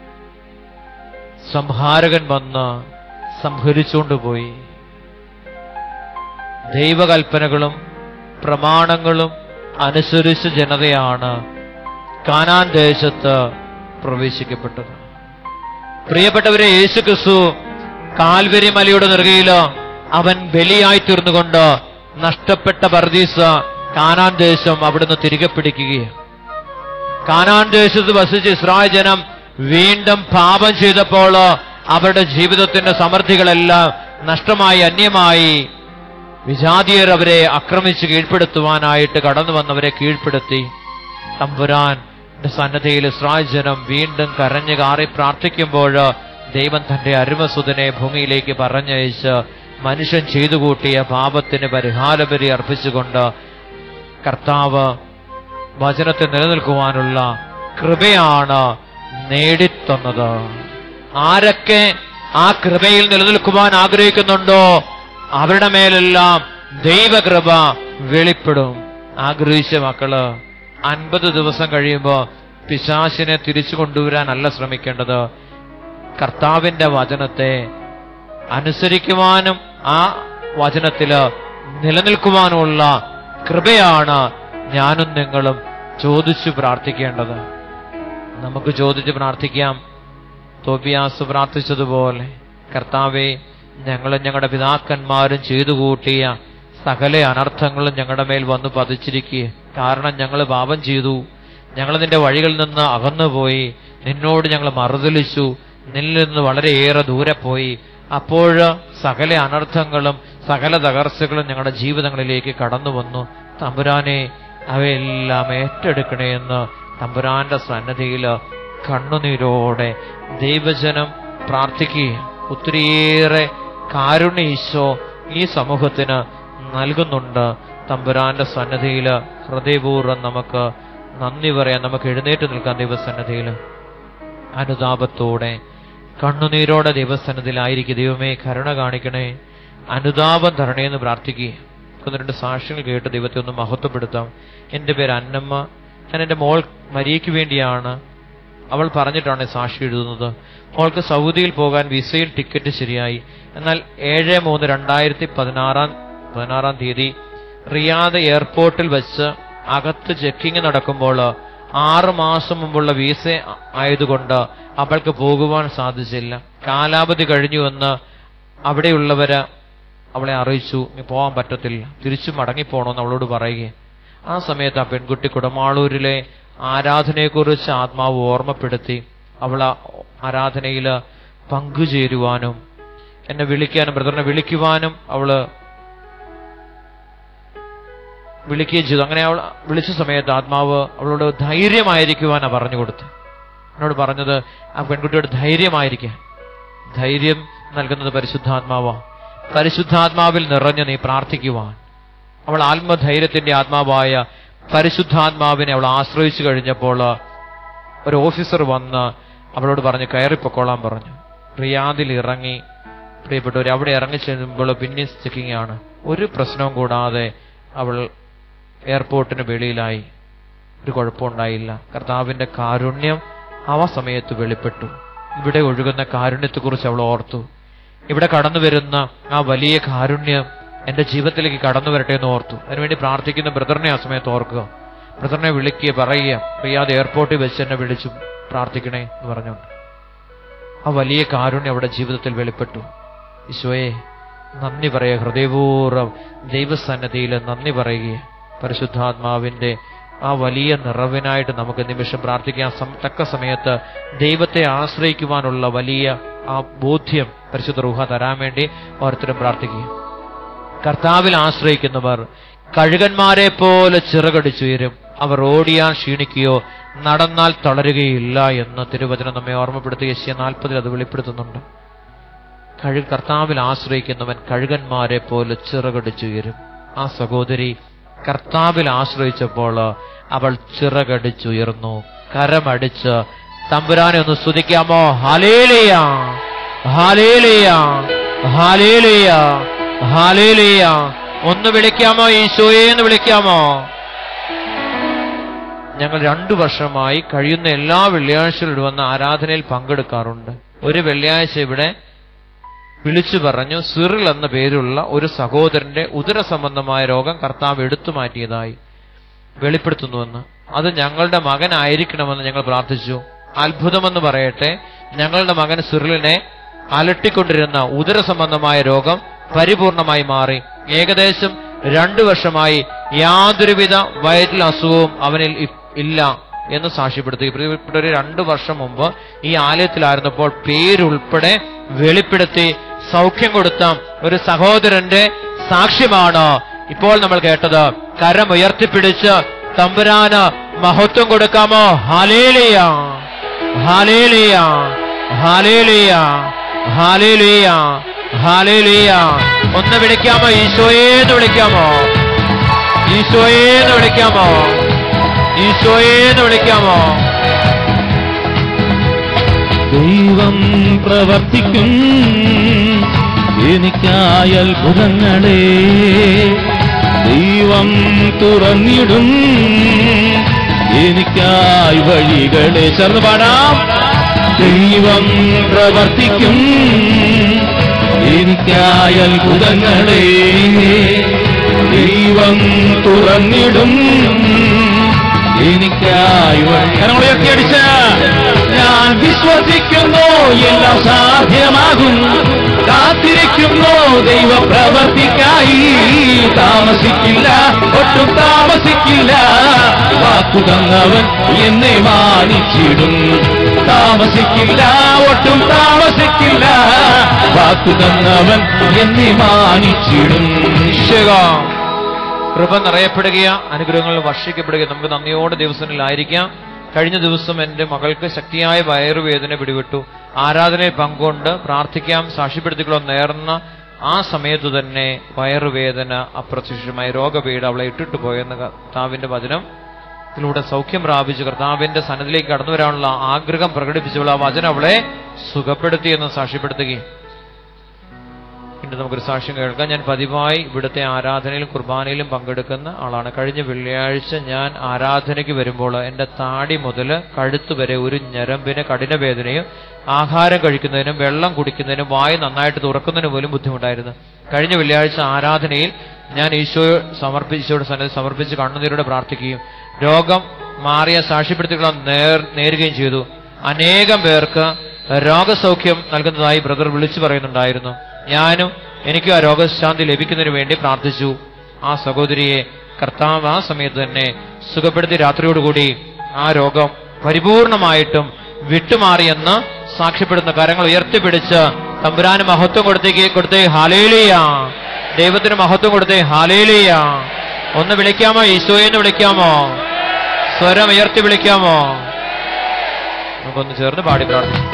സംഹാരകൻ വന്ന് സംഹരിച്ചുകൊണ്ടുപോയി ദൈവകൽപ്പനകളും പ്രമാണങ്ങളും അനുസരിച്ച ജനതയാണ് കാനാൻ ദേശത്ത് പ്രവേശിക്കപ്പെട്ടത് പ്രിയപ്പെട്ടവരെ യേശു ക്രിസ്തു കാൽവരി മലയുടെ നെറുകയിൽ അവൻ ബലിയായി തീർന്നുകൊണ്ട് നഷ്ടപ്പെട്ട പർദീസ കാനാൻ ദേശം അവിടുന്ന് തിരികെ പിടിക്കുകയാണ് കാനാൻ ദേശത്ത് വസിച്ച ഇസ്രായേൽ ജനം വീണ്ടും പാപം ചെയ്തപ്പോൾ അവരുടെ ജീവിതത്തിന്റെ സമൃദ്ധികളെല്ലാം നഷ്ടമായി അന്യമായി വിജാതിയർ അവരെ ആക്രമിച്ച് കീഴ്പ്പെടുത്തുവാനായിട്ട് കടന്നു വന്നവരെ കീഴ്പ്പെടുത്തി തമ്പുരാൻ സന്നദ്ധയിൽ ഇസ്രായേൽ ജനം വീണ്ടും കരഞ്ഞു കാറി പ്രാർത്ഥിക്കുമ്പോൾ ദൈവം തന്റെ അരുമസുതനെ ഭൂമിയിലേക്ക് പറഞ്ഞയച്ച് മനുഷ്യൻ ചെയ്തു കൂട്ടിയ പാപത്തിന് പരിഹാരബലി അർപ്പിച്ചുകൊണ്ട് കർത്താവ് വചനത്തെ നിലനിൽക്കുവാനുള്ള കൃപയാണ് നേടിത്തന്നത് ആരൊക്കെ ആ കൃപയിൽ നിലനിൽക്കുവാൻ ആഗ്രഹിക്കുന്നുണ്ടോ അവരുടെ മേലെല്ലാം ദൈവകൃപ വെളിപ്പെടും ആഗ്രഹിച്ച മക്കള് അൻപത് ദിവസം കഴിയുമ്പോ പിശാശിനെ തിരിച്ചു കൊണ്ടുവരാനല്ല ശ്രമിക്കേണ്ടത് കർത്താവിന്റെ വചനത്തെ അനുസരിക്കുവാനും ആ വചനത്തില് നിലനിൽക്കുവാനുമുള്ള കൃപയാണ് ഞാനും നിങ്ങളും ചോദിച്ചു പ്രാർത്ഥിക്കേണ്ടത് നമുക്ക് ചോദിച്ച് പ്രാർത്ഥിക്കാം തോബിയാസ് പ്രാർത്ഥിച്ചതുപോലെ കർത്താവെ ഞങ്ങളും ഞങ്ങളുടെ പിതാക്കന്മാരും ചെയ്തു കൂട്ടിയ സകല അനർത്ഥങ്ങളും ഞങ്ങളുടെ മേൽ വന്ന് പതിച്ചിരിക്കുക കാരണം ഞങ്ങൾ പാപം ചെയ്തു ഞങ്ങൾ നിന്റെ വഴികളിൽ നിന്ന് അകന്നുപോയി നിന്നോട് ഞങ്ങൾ മറുതലിച്ചു നിന്നിൽ നിന്ന് വളരെയേറെ ദൂരെ പോയി അപ്പോൾ സകല അനർത്ഥങ്ങളും സകല തകർച്ചകളും ഞങ്ങളുടെ ജീവിതങ്ങളിലേക്ക് കടന്നു വന്നു തമ്പുരാനെ അവയെല്ലാം ഏറ്റെടുക്കണേ എന്ന് തമ്പുരാന്റെ സന്നദ്ധിയിൽ കണ്ണുനീരോടെ ദൈവജനം പ്രാർത്ഥിക്കുകയും ഒത്തിരിയേറെ കാരുണ്യ ഈശോ ഈ സമൂഹത്തിന് നൽകുന്നുണ്ട് തമ്പുരാന്റെ സന്നദ്ധിയിൽ ഹൃദയപൂർവ്വം നമുക്ക് നന്ദി പറയാൻ നമുക്ക് എഴുന്നേറ്റ് നിൽക്കാം ദൈവസന്നദ്ധിയിൽ അനുതാപത്തോടെ കണ്ണുനീരോടെ ദൈവസന്നദ്ധിയിലായിരിക്കും ദൈവമേ കരുണ കാണിക്കണേ അനുതാപം തരണേ എന്ന് പ്രാർത്ഥിക്കുക ഒന്ന് രണ്ട് സാക്ഷ്യങ്ങൾ കേട്ട് ദൈവത്തെ ഒന്ന് മഹത്വപ്പെടുത്താം എൻ്റെ പേര് അന്നമ്മ ഞാൻ എൻ്റെ മോൾ മരിയയ്ക്ക് വേണ്ടിയാണ് അവൾ പറഞ്ഞിട്ടാണ് ഈ സാക്ഷി എഴുതുന്നത് മോൾക്ക് സൗദിയിൽ പോകാൻ വിസയിൽ ടിക്കറ്റ് ശരിയായി എന്നാൽ ഏഴ് മൂന്ന് രണ്ടായിരത്തി പതിനാറാം പതിനാറാം തീയതി റിയാദ് എയർപോർട്ടിൽ വെച്ച് അകത്ത് ചെക്കിംഗ് നടക്കുമ്പോൾ ആറ് മാസം മുമ്പുള്ള വീസ ആയതുകൊണ്ട് അവൾക്ക് പോകുവാൻ സാധിച്ചില്ല കാലാവധി കഴിഞ്ഞുവെന്ന് അവിടെയുള്ളവര് അവളെ അറിയിച്ചു "ഇനി പോകാൻ പറ്റത്തില്ല തിരിച്ചു മടങ്ങിപ്പോണമെന്ന് അവളോട് പറയുകയും ആ സമയത്ത് ആ പെൺകുട്ടി കുടമാളൂരിലെ ആരാധനയെക്കുറിച്ച് ആത്മാവ് ഓർമ്മപ്പെടുത്തി അവൾ ആ ആരാധനയിൽ പങ്കുചേരുവാനും എന്നെ വിളിക്കാനും ബ്രദറിനെ വിളിക്കുവാനും അവള് വിളിക്കുകയും ചെയ്തു അങ്ങനെ അവൾ വിളിച്ച സമയത്ത് ആത്മാവ് അവളോട് ധൈര്യമായിരിക്കുവാനാ പറഞ്ഞു കൊടുത്തു എന്നോട് പറഞ്ഞത് ആ പെൺകുട്ടിയോട് ധൈര്യമായിരിക്കാൻ ധൈര്യം നൽകുന്നത് പരിശുദ്ധാത്മാവാ പരിശുദ്ധാത്മാവിൽ നിറഞ്ഞു നീ പ്രാർത്ഥിക്കുവാൻ അവൾ ആത്മധൈര്യത്തിന്റെ ആത്മാവായ പരിശുദ്ധാത്മാവിനെ അവൾ ആശ്രയിച്ചു കഴിഞ്ഞപ്പോൾ ഒരു ഓഫീസർ വന്ന് അവളോട് പറഞ്ഞു കയറിപ്പൊക്കോളാൻ പറഞ്ഞു റിയാദിൽ ഇറങ്ങി പ്രിയപ്പെട്ടവർ അവിടെ ഇറങ്ങി ചെല്ലുമ്പോൾ പിന്നെ ചെക്കിംഗ് ആണ് ഒരു പ്രശ്നവും കൂടാതെ അവൾ എയർപോർട്ടിന് വെളിയിലായി ഒരു കുഴപ്പമുണ്ടായില്ല കർത്താവിന്റെ കാരുണ്യം അവ സമയത്ത് വെളിപ്പെട്ടു ഇവിടെ ഒഴുകുന്ന കാരുണ്യത്തെക്കുറിച്ച് അവൾ ഓർത്തു ഇവിടെ കടന്നു വരുന്ന ആ വലിയ കാരുണ്യം എന്റെ ജീവിതത്തിലേക്ക് കടന്നു വരട്ടെ എന്ന് ഓർത്തു അതിനുവേണ്ടി പ്രാർത്ഥിക്കുന്ന ബ്രദറിനെ ആ സമയത്ത് ഓർക്കുക ബ്രദറിനെ വിളിക്കുക പറയുക റിയാദ് എയർപോർട്ടിൽ വെച്ച് എന്നെ വിളിച്ചു പ്രാർത്ഥിക്കണേ എന്ന് പറഞ്ഞുകൊണ്ട് ആ വലിയ കാരുണ്യം അവിടെ ജീവിതത്തിൽ വെളിപ്പെട്ടു ഈശോയെ നന്ദി പറയുക ഹൃദയപൂർവ്വം ദൈവസന്നദ്ധിയിൽ നന്ദി പറയുക പരിശുദ്ധാത്മാവിന്റെ ആ വലിയ നിറവിനായിട്ട് നമുക്ക് നിമിഷം പ്രാർത്ഥിക്കാൻ സം- തക്ക സമയത്ത് ദൈവത്തെ ആശ്രയിക്കുവാനുള്ള വലിയ ആ ബോധ്യം പരിശുദ്ധ റൂഹ തരാൻ വേണ്ടി ഓരോരുത്തരും പ്രാർത്ഥിക്കുക കർത്താവിൽ ആശ്രയിക്കുന്നവർ കഴുകന്മാരെ പോലെ ചിറകടിച്ചുയരും അവർ ഓടിയാൻ ക്ഷീണിക്കുകയോ നടന്നാൽ തളരുകയില്ല എന്ന് തിരുവചനം നമ്മെ ഓർമ്മപ്പെടുത്തി യശ്യ നാൽപ്പതിൽ അത് വെളിപ്പെടുത്തുന്നുണ്ട് കഴു കർത്താവിൽ ആശ്രയിക്കുന്നവൻ കഴുകന്മാരെ പോലെ ചിറകടിച്ചുയരും ആ സഹോദരി കർത്താവിൽ ആശ്രയിച്ചപ്പോൾ അവൾ ചിറകടിച്ചുയർന്നു കരമടിച്ച് തമ്പുരാനെ ഒന്ന് സ്തുതിക്കാമോ ഹാലേലിയ ഹാലേലിയ ഹാലേലിയ ഹാലേലിയ ഒന്ന് വിളിക്കാമോ ഈശോയെ എന്ന് വിളിക്കാമോ ഞങ്ങൾ രണ്ടു വർഷമായി കഴിയുന്ന എല്ലാ വെള്ളിയാഴ്ചയിലും ഇവിടെ വന്ന് ആരാധനയിൽ പങ്കെടുക്കാറുണ്ട് ഒരു വെള്ളിയാഴ്ച ഇവിടെ വിളിച്ചു പറഞ്ഞു സിറിൽ എന്ന പേരുള്ള ഒരു സഹോദരന്റെ ഉദര സംബന്ധമായ രോഗം കർത്താവ് എടുത്തു മാറ്റിയതായി വെളിപ്പെടുത്തുന്നുവെന്ന് അത് ഞങ്ങളുടെ മകനായിരിക്കണമെന്ന് ഞങ്ങൾ പ്രാർത്ഥിച്ചു അത്ഭുതമെന്ന് പറയട്ടെ ഞങ്ങളുടെ മകൻ സിറിലിനെ അലട്ടിക്കൊണ്ടിരുന്ന ഉദര സംബന്ധമായ രോഗം പരിപൂർണമായി മാറി ഏകദേശം രണ്ടു വർഷമായി യാതൊരുവിധ വയറ്റിൽ അസുഖവും അവനിൽ ഇ- ഇല്ല എന്ന് സാക്ഷ്യപ്പെടുത്തി പ്രിയപ്പെട്ടവരെ രണ്ടു വർഷം മുമ്പ് ഈ ആലയത്തിലായിരുന്നപ്പോൾ പേരുൾപ്പെടെ വെളിപ്പെടുത്തി സൗഖ്യം കൊടുത്ത ഒരു സഹോദരന്റെ സാക്ഷ്യമാണ് ഇപ്പോൾ നമ്മൾ കേട്ടത് കരം ഉയർത്തിപ്പിടിച്ച് തമ്പുരാന് മഹത്വം കൊടുക്കാമോ ഹാലേലിയ ഹാലേലിയ ഹാലേലിയ ഹാലേലിയ ഹാലേലിയ ഒന്ന് വിളിക്കാമോ ഈശോയെ എന്ന് വിളിക്കാമോ ഈശോയെ എന്ന് വിളിക്കാമോ ഈശോയെ എന്ന് വിളിക്കാമോ ദൈവം പ്രവർത്തിക്കും എനിക്കായ ദൈവം തുറന്നിടും എനിക്കായി വഴികളെ ചേർന്ന് പാടാം ദൈവം പ്രവർത്തിക്കും എനിക്കായി അത്ഭുതങ്ങളെ ദൈവം തുറന്നിടും എനിക്കായി വഴി കരങ്ങൾ ഉയർത്തിയടിച്ച് ഞാൻ വിശ്വസിക്കുന്നു എല്ലാം സാധ്യമാകും കാത്തിരിക്കുന്നു ദൈവ പ്രവർത്തിക്കായി താമസിക്കില്ല ഒട്ടും താമസിക്കില്ല വാക്കു തന്നവൻ എന്നെ മാനിച്ചിടും താമസിക്കില്ല ഒട്ടും താമസിക്കില്ല വാക്കു തന്നവൻ എന്നെ മാനിച്ചിടും നിശ്ചയ കൃപ നിറയപ്പെടുകയ അനുഗ്രഹങ്ങൾ വർഷിക്കപ്പെടുക നമുക്ക് നന്ദിയോടെ ദിവസങ്ങളിലായിരിക്കാം കഴിഞ്ഞ ദിവസം എന്റെ മകൾക്ക് ശക്തിയായ വയറുവേദന പിടിവിട്ടു ആരാധനയിൽ പങ്കുകൊണ്ട് പ്രാർത്ഥിക്കാം സാക്ഷ്യപ്പെടുത്തിക്കൊള്ളാൻ നേർന്ന ആ സമയത്ത് തന്നെ വയറുവേദന അപ്രത്യക്ഷമായി രോഗപീഠ അവളെ ഇട്ടിട്ട് പോയെന്ന് കർത്താവിന്റെ വചനം ത്തിലൂടെ സൗഖ്യം പ്രാപിച്ച് കർത്താവിന്റെ സന്നദ്ധിലേക്ക് കടന്നു വരാനുള്ള ആഗ്രഹം പ്രകടിപ്പിച്ചവൾ ആ വചനം അവളെ സുഖപ്പെടുത്തിയെന്ന് സാക്ഷ്യപ്പെടുത്തുകയും ഇന്ന് നമുക്കൊരു സാക്ഷ്യം കേൾക്കാം ഞാൻ പതിവായി ഇവിടുത്തെ ആരാധനയിലും കുർബാനയിലും പങ്കെടുക്കുന്ന ആളാണ് കഴിഞ്ഞ വെള്ളിയാഴ്ച ഞാൻ ആരാധനയ്ക്ക് വരുമ്പോൾ എൻ്റെ താടി മുതൽ കഴുത്ത് വരെ ഒരു ഞരമ്പിന് കഠിനവേദനയും ആഹാരം കഴിക്കുന്നതിനും വെള്ളം കുടിക്കുന്നതിനും വായ് നന്നായിട്ട് തുറക്കുന്നതിനും പോലും ബുദ്ധിമുട്ടായിരുന്നു കഴിഞ്ഞ വെള്ളിയാഴ്ച ആരാധനയിൽ ഞാൻ ഈശോ സമർപ്പിച്ചോട് സന്നദ്ധ സമർപ്പിച്ച് കണ്ണുനീരോടെ പ്രാർത്ഥിക്കുകയും രോഗം മാറിയ സാക്ഷ്യപ്പെടുത്തികളെ നേർ നേരുകയും ചെയ്തു അനേകം പേർക്ക് രോഗസൗഖ്യം നൽകുന്നതായി ബ്രദർ വിളിച്ചു പറയുന്നുണ്ടായിരുന്നു ഞാനും എനിക്ക് ആ രോഗശാന്തി ലഭിക്കുന്നതിന് വേണ്ടി പ്രാർത്ഥിച്ചു ആ സഹോദരിയെ കർത്താവ് ആ സമയത്ത് തന്നെ സുഖപ്പെടുത്തി രാത്രിയോടുകൂടി ആ രോഗം പരിപൂർണമായിട്ടും വിട്ടുമാറിയെന്ന് സാക്ഷ്യപ്പെടുന്ന കരങ്ങൾ ഉയർത്തിപ്പിടിച്ച് തമ്പുരാന് മഹത്വം കൊടുത്തേക്ക് കൊടുത്തേ ഹാലേലിയ ദൈവത്തിന് മഹത്വം കൊടുത്തേ ഹാലേലിയ ഒന്ന് വിളിക്കാമോ ഈശോയെന്ന് വിളിക്കാമോ സ്വരം ഉയർത്തി വിളിക്കാമോ നമുക്കൊന്ന് ചേർന്ന് പാടി പ്രാർത്ഥിക്കാം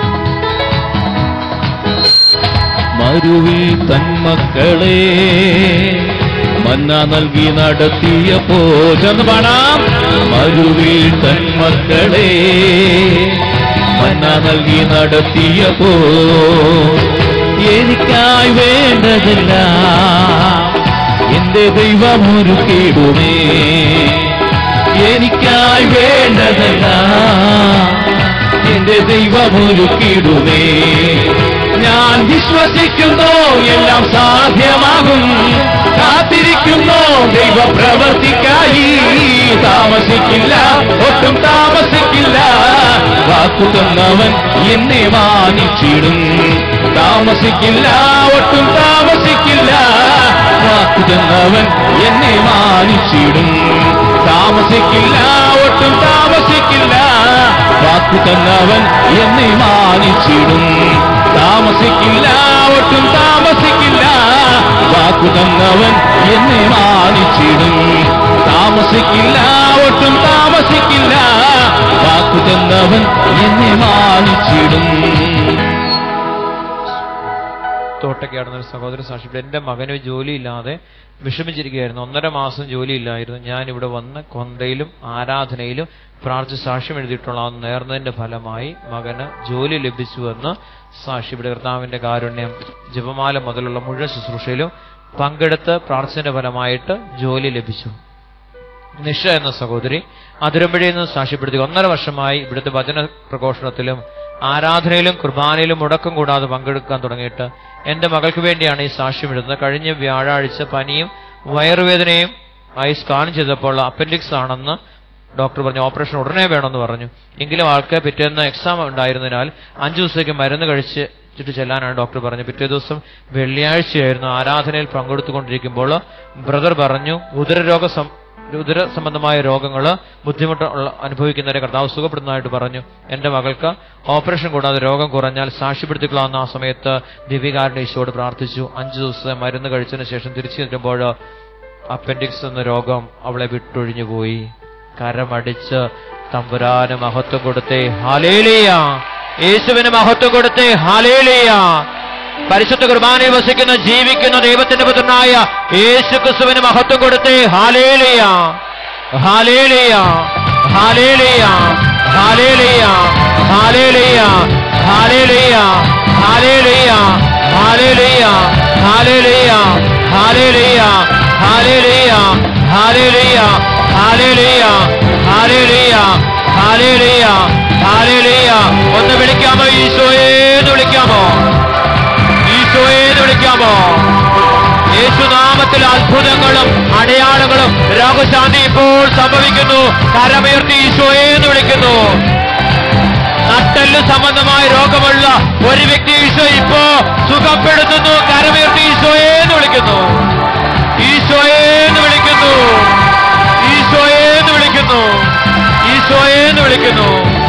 മരുവിൽ തന്മക്കളെ മന്ന നൽകി നടത്തിയപ്പോ ചെന്ന് പാടാം മരുവിൽ തന്മക്കളെ മന്ന നൽകി നടത്തിയപ്പോ എനിക്കായി വേണ്ടതില്ല എന്റെ ദൈവമൊരുക്കിടുമേ എനിക്കായി വേണ്ടതല്ല എന്റെ ദൈവമൊരുക്കിടുമേ ഞാൻ വിശ്വസിക്കുന്നു എല്ലാം സാധ്യമാകും കാത്തിരിക്കുന്നു ദൈവ പ്രവർത്തിക്കായി താമസിക്കില്ല ഒട്ടും താമസിക്കില്ല വാക്കു തന്നവൻ എന്നെ മാനിച്ചിടും താമസിക്കില്ല ഒട്ടും താമസിക്കില്ല വാക്കു തന്നവൻ എന്നെ മാനിച്ചിടും താമസിക്കില്ല ഒട്ടും താമസിക്കില്ല വാക്കു തന്നവൻ എന്നെ മാനിച്ചിടും താമസിക്കില്ല ഒട്ടും താമസിക്കില്ല വാക്കു തന്നവൻ എന്നെ മാനിച്ചിടും താമസിക്കില്ല ഒട്ടും താമസിക്കില്ല വാക്കു തന്നവൻ എന്നെ മാനിച്ചിടും തോട്ടയ്ക്കാടുന്ന ഒരു സഹോദര സാക്ഷിപ്പെട്ടു എന്റെ മകന് ജോലിയില്ലാതെ വിഷമിച്ചിരിക്കുകയായിരുന്നു ഒന്നര മാസം ജോലിയില്ലായിരുന്നു ഞാൻ ഇവിടെ വന്ന് കൊന്തയിലും ആരാധനയിലും പ്രാർത്ഥിച്ച് സാക്ഷ്യം എഴുതിയിട്ടുള്ള ആ നേർന്നതിന്റെ ഫലമായി മകന് ജോലി ലഭിച്ചുവെന്ന് സാക്ഷിയുടെ കർത്താവിന്റെ കാരുണ്യം ജപമാല മുതലുള്ള മുഴുവൻ ശുശ്രൂഷയിലും പങ്കെടുത്ത് പ്രാർത്ഥനയുടെ ഫലമായിട്ട് ജോലി ലഭിച്ചു നിഷ എന്ന സഹോദരി അതിരമ്പഴിയിൽ നിന്ന് സാക്ഷ്യപ്പെടുത്തി ഒന്നര വർഷമായി ഇവിടുത്തെ വചന പ്രഘോഷണത്തിലും ആരാധനയിലും കുർബാനയിലും മുടക്കം കൂടാതെ പങ്കെടുക്കാൻ തുടങ്ങിയിട്ട് എന്റെ മകൾക്ക് വേണ്ടിയാണ് ഈ സാക്ഷ്യം എഴുതുന്നത് കഴിഞ്ഞ വ്യാഴാഴ്ച പനിയും വയറുവേദനയും ആയി സ്കാൻ ചെയ്തപ്പോൾ അപ്പൻഡിക്സ് ആണെന്ന് ഡോക്ടർ പറഞ്ഞു ഓപ്പറേഷൻ ഉടനെ വേണമെന്ന് പറഞ്ഞു എങ്കിലും ആൾക്ക് പിറ്റേന്ന് എക്സാം ഉണ്ടായിരുന്നതിനാൽ അഞ്ചു ദിവസത്തേക്ക് മരുന്ന് കഴിച്ച് ചുറ്റി ചെല്ലാനാണ് ഡോക്ടർ പറഞ്ഞു പിറ്റേ ദിവസം വെള്ളിയാഴ്ചയായിരുന്നു ആരാധനയിൽ പങ്കെടുത്തുകൊണ്ടിരിക്കുമ്പോൾ ബ്രദർ പറഞ്ഞു ഉദരരോഗ സം ഉദര സംബന്ധമായ രോഗങ്ങൾ ബുദ്ധിമുട്ട് ഉള്ള അനുഭവിക്കുന്നവരെ കർത്താവ് സുഖപ്പെടുന്നതായിട്ട് പറഞ്ഞു എന്റെ മകൾക്ക് ഓപ്പറേഷൻ കൂടാതെ രോഗം കുറഞ്ഞാൽ സാക്ഷ്യപ്പെടുത്തിക്കൊള്ളാവുന്ന ആ സമയത്ത് ദിവ്യകാരന്റെ ഈശോട് പ്രാർത്ഥിച്ചു അഞ്ചു ദിവസം മരുന്ന് കഴിച്ചതിന് ശേഷം തിരിച്ചു ചെല്ലുമ്പോൾ അപ്പൻഡിക്സ് എന്ന രോഗം അവളെ വിട്ടൊഴിഞ്ഞു പോയി കരമടിച്ച് തമ്പുരാന് മഹത്വം കൊടുത്തേ ഹാലേലിയ യേശുവിന് മഹത്വം കൊടുത്തേ ഹാലേലിയ പരിശുദ്ധ കുർബാനയിൽ വസിക്കുന്ന ജീവിക്കുന്ന ദൈവത്തിന്റെ പുത്രനായ യേശു ക്രിസ്തുവിന് മഹത്വം കൊടുത്തേ ഹാലേലിയ ഹാലേലിയ ഹാലേലിയ ഹാലേലിയ ഹാലേലിയ ഹാലേലിയ ഹാലേലിയ ഹാലേലിയ ഹാലേലിയ ഹാലേലിയ ഹാലേലിയ ഹാലേലിയ ഹാലേലിയ ഹാലേലിയ ഹാലേലിയ ഹാലേലിയ ഒന്ന് വിളിക്കാമോ ഈശോയെ എന്ന് വിളിക്കാമോ ഈശോയെ എന്ന് വിളിക്കാമോ യേശുനാമത്തിൽ അത്ഭുതങ്ങളും അടയാളങ്ങളും രോഗശാന്തി ഇപ്പോൾ സംഭവിക്കുന്നു കരമുയർത്തി ഈശോയെ എന്ന് വിളിക്കുന്നു നട്ടെല്ല് സംബന്ധമായ രോഗമുള്ള ഒരു വ്യക്തി ഈശോ ഇപ്പോ സുഖപ്പെടുത്തുന്നു കരമുയർത്തി ഈശോയെ എന്ന് വിളിക്കുന്നു ഈശോയെ എന്ന് വിളിക്കുന്നു ഈശോയെ എന്ന് വിളിക്കുന്നു ഈശോയെ എന്ന് വിളിക്കുന്നു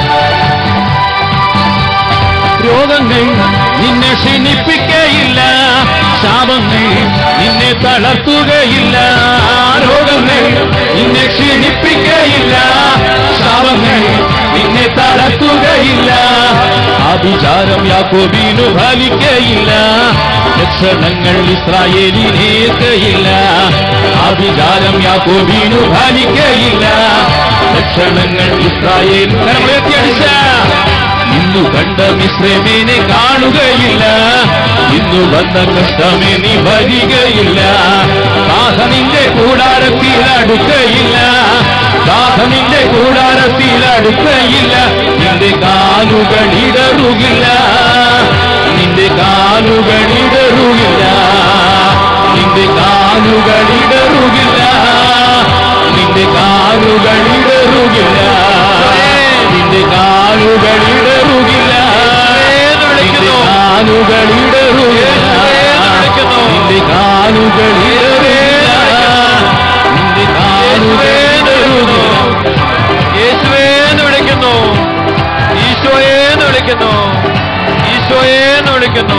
രോഗങ്ങൾ നിന്നെ ക്ഷണിപ്പിക്കയില്ല ശാപങ്ങൾ നിന്നെ തളർത്തുകയില്ല രോഗങ്ങൾ നിന്നെ ക്ഷണിപ്പിക്കയില്ല ശാപങ്ങൾ നിന്നെ തളർത്തുകയില്ല ആഭിചാരം യാക്കോബിനു ഫലിക്കയില്ല ലക്ഷണങ്ങൾ ഇസ്രായേലിനേക്കയില്ല ആഭിചാരം യാക്കോബിനു ഫലിക്കയില്ല ലക്ഷണങ്ങൾ ഇസ്രായേൽ കരമുയർത്തിയടിച്ച ഇന്നു കണ്ട മിശ്രമേനെ കാണുകയില്ല ഇന്നു വന്ന കഷ്ടമേ നീ വരികയില്ല ബാധ നിന്റെ കൂടാരത്തിൽ അടുക്കയില്ല ബാധ നിന്റെ കൂടാരത്തിൽ അടുക്കയില്ല നിന്റെ കാലുകൾ ഇടറുകില്ല നിന്റെ കാലുകൾ ഇടറുകില്ല നിന്റെ കാലുകൾ ഇടറുകില്ല നിന്റെ കാലുകൾ ഇടറുകില്ല നിന്റെ കാലുകൾ ഇടറുകില്ല എന്ന് നിന്റെ വിളിക്കുന്നു. കാലുകൾ ഇടറുകില്ല വിളിക്കുന്നു. നിന്റെ കാലുകൾ ഇടറുകില്ല നിന്റെ കാലുകൾ ഇടറുകില്ല യേശുവേ എന്ന് വിളിക്കുന്നു ഈശോയെ എന്ന് വിളിക്കുന്നു ഈശോയെ എന്ന് വിളിക്കുന്നു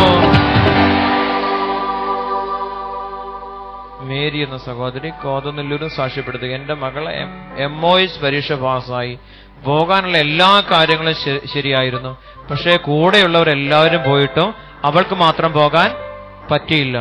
മേരി എന്ന സഹോദരി കോതനെല്ലൂരും സാക്ഷ്യപ്പെടുത്തുക എന്റെ മകളെ എം ഒ എച്ച് പരീക്ഷ പാസ്സായി പോകാനുള്ള എല്ലാ കാര്യങ്ങളും ശ- ശരിയായിരുന്നു പക്ഷേ കൂടെയുള്ളവരെല്ലാവരും പോയിട്ടും അവൾക്ക് മാത്രം പോകാൻ പറ്റിയില്ല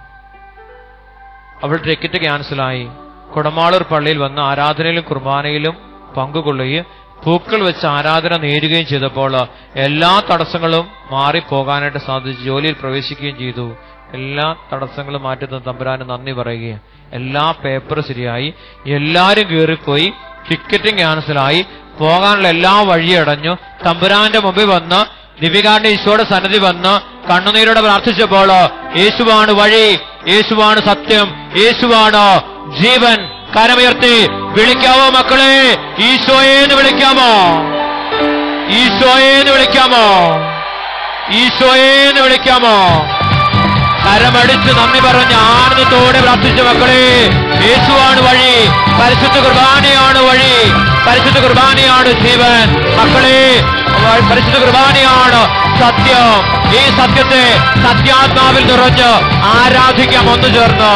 അവൾ ടിക്കറ്റ് ക്യാൻസലായി കുടമാളൂർ പള്ളിയിൽ വന്ന് ആരാധനയിലും കുർബാനയിലും പങ്കുകൊള്ളുകയും പൂക്കൾ വെച്ച് ആരാധന നേരുകയും ചെയ്തപ്പോൾ എല്ലാ തടസ്സങ്ങളും മാറിപ്പോകാനായിട്ട് സാധിച്ചു ജോലിയിൽ പ്രവേശിക്കുകയും ചെയ്തു എല്ലാ തടസ്സങ്ങളും മാറ്റുന്ന തമ്പുരാന് നന്ദി പറയുകയും എല്ലാ പേപ്പർ ശരിയായി എല്ലാരും കയറിപ്പോയി ടിക്കറ്റും ക്യാൻസലായി പോകാനുള്ള എല്ലാ വഴിയടഞ്ഞു തമ്പുരാന്റെ മുമ്പിൽ വന്ന് ദിവികാന്റെ ഈശോയുടെ സന്നദ്ധി വന്ന് കണ്ണുനീരോടെ പ്രാർത്ഥിച്ചപ്പോൾ യേശുവാണ് വഴി യേശുവാണ് സത്യം യേശുവാണ് ജീവൻ കരമുയർത്തി വിളിക്കാമോ മക്കളെ ഈശോയെ എന്ന് വിളിക്കാമോ ഈശോയെ എന്ന് വിളിക്കാമോ ഈശോയെ എന്ന് വിളിക്കാമോ കരമടിച്ച് നന്ദി പറഞ്ഞ് ആനന്ദത്തോടെ പ്രാർത്ഥിച്ച മക്കളെ യേശുവാണ് വഴി പരിശുദ്ധ കുർബാനയാണ് വഴി പരിശുദ്ധ കുർബാനയാണ് ജീവൻ മക്കളെ വ- പരിശുദ്ധ കുർബാനയാണ് സത്യം ഈ സത്യത്തെ സത്യാത്മാവിൽ നിറഞ്ഞ് ആരാധിക്കാം ഒന്നു ചേർന്ന്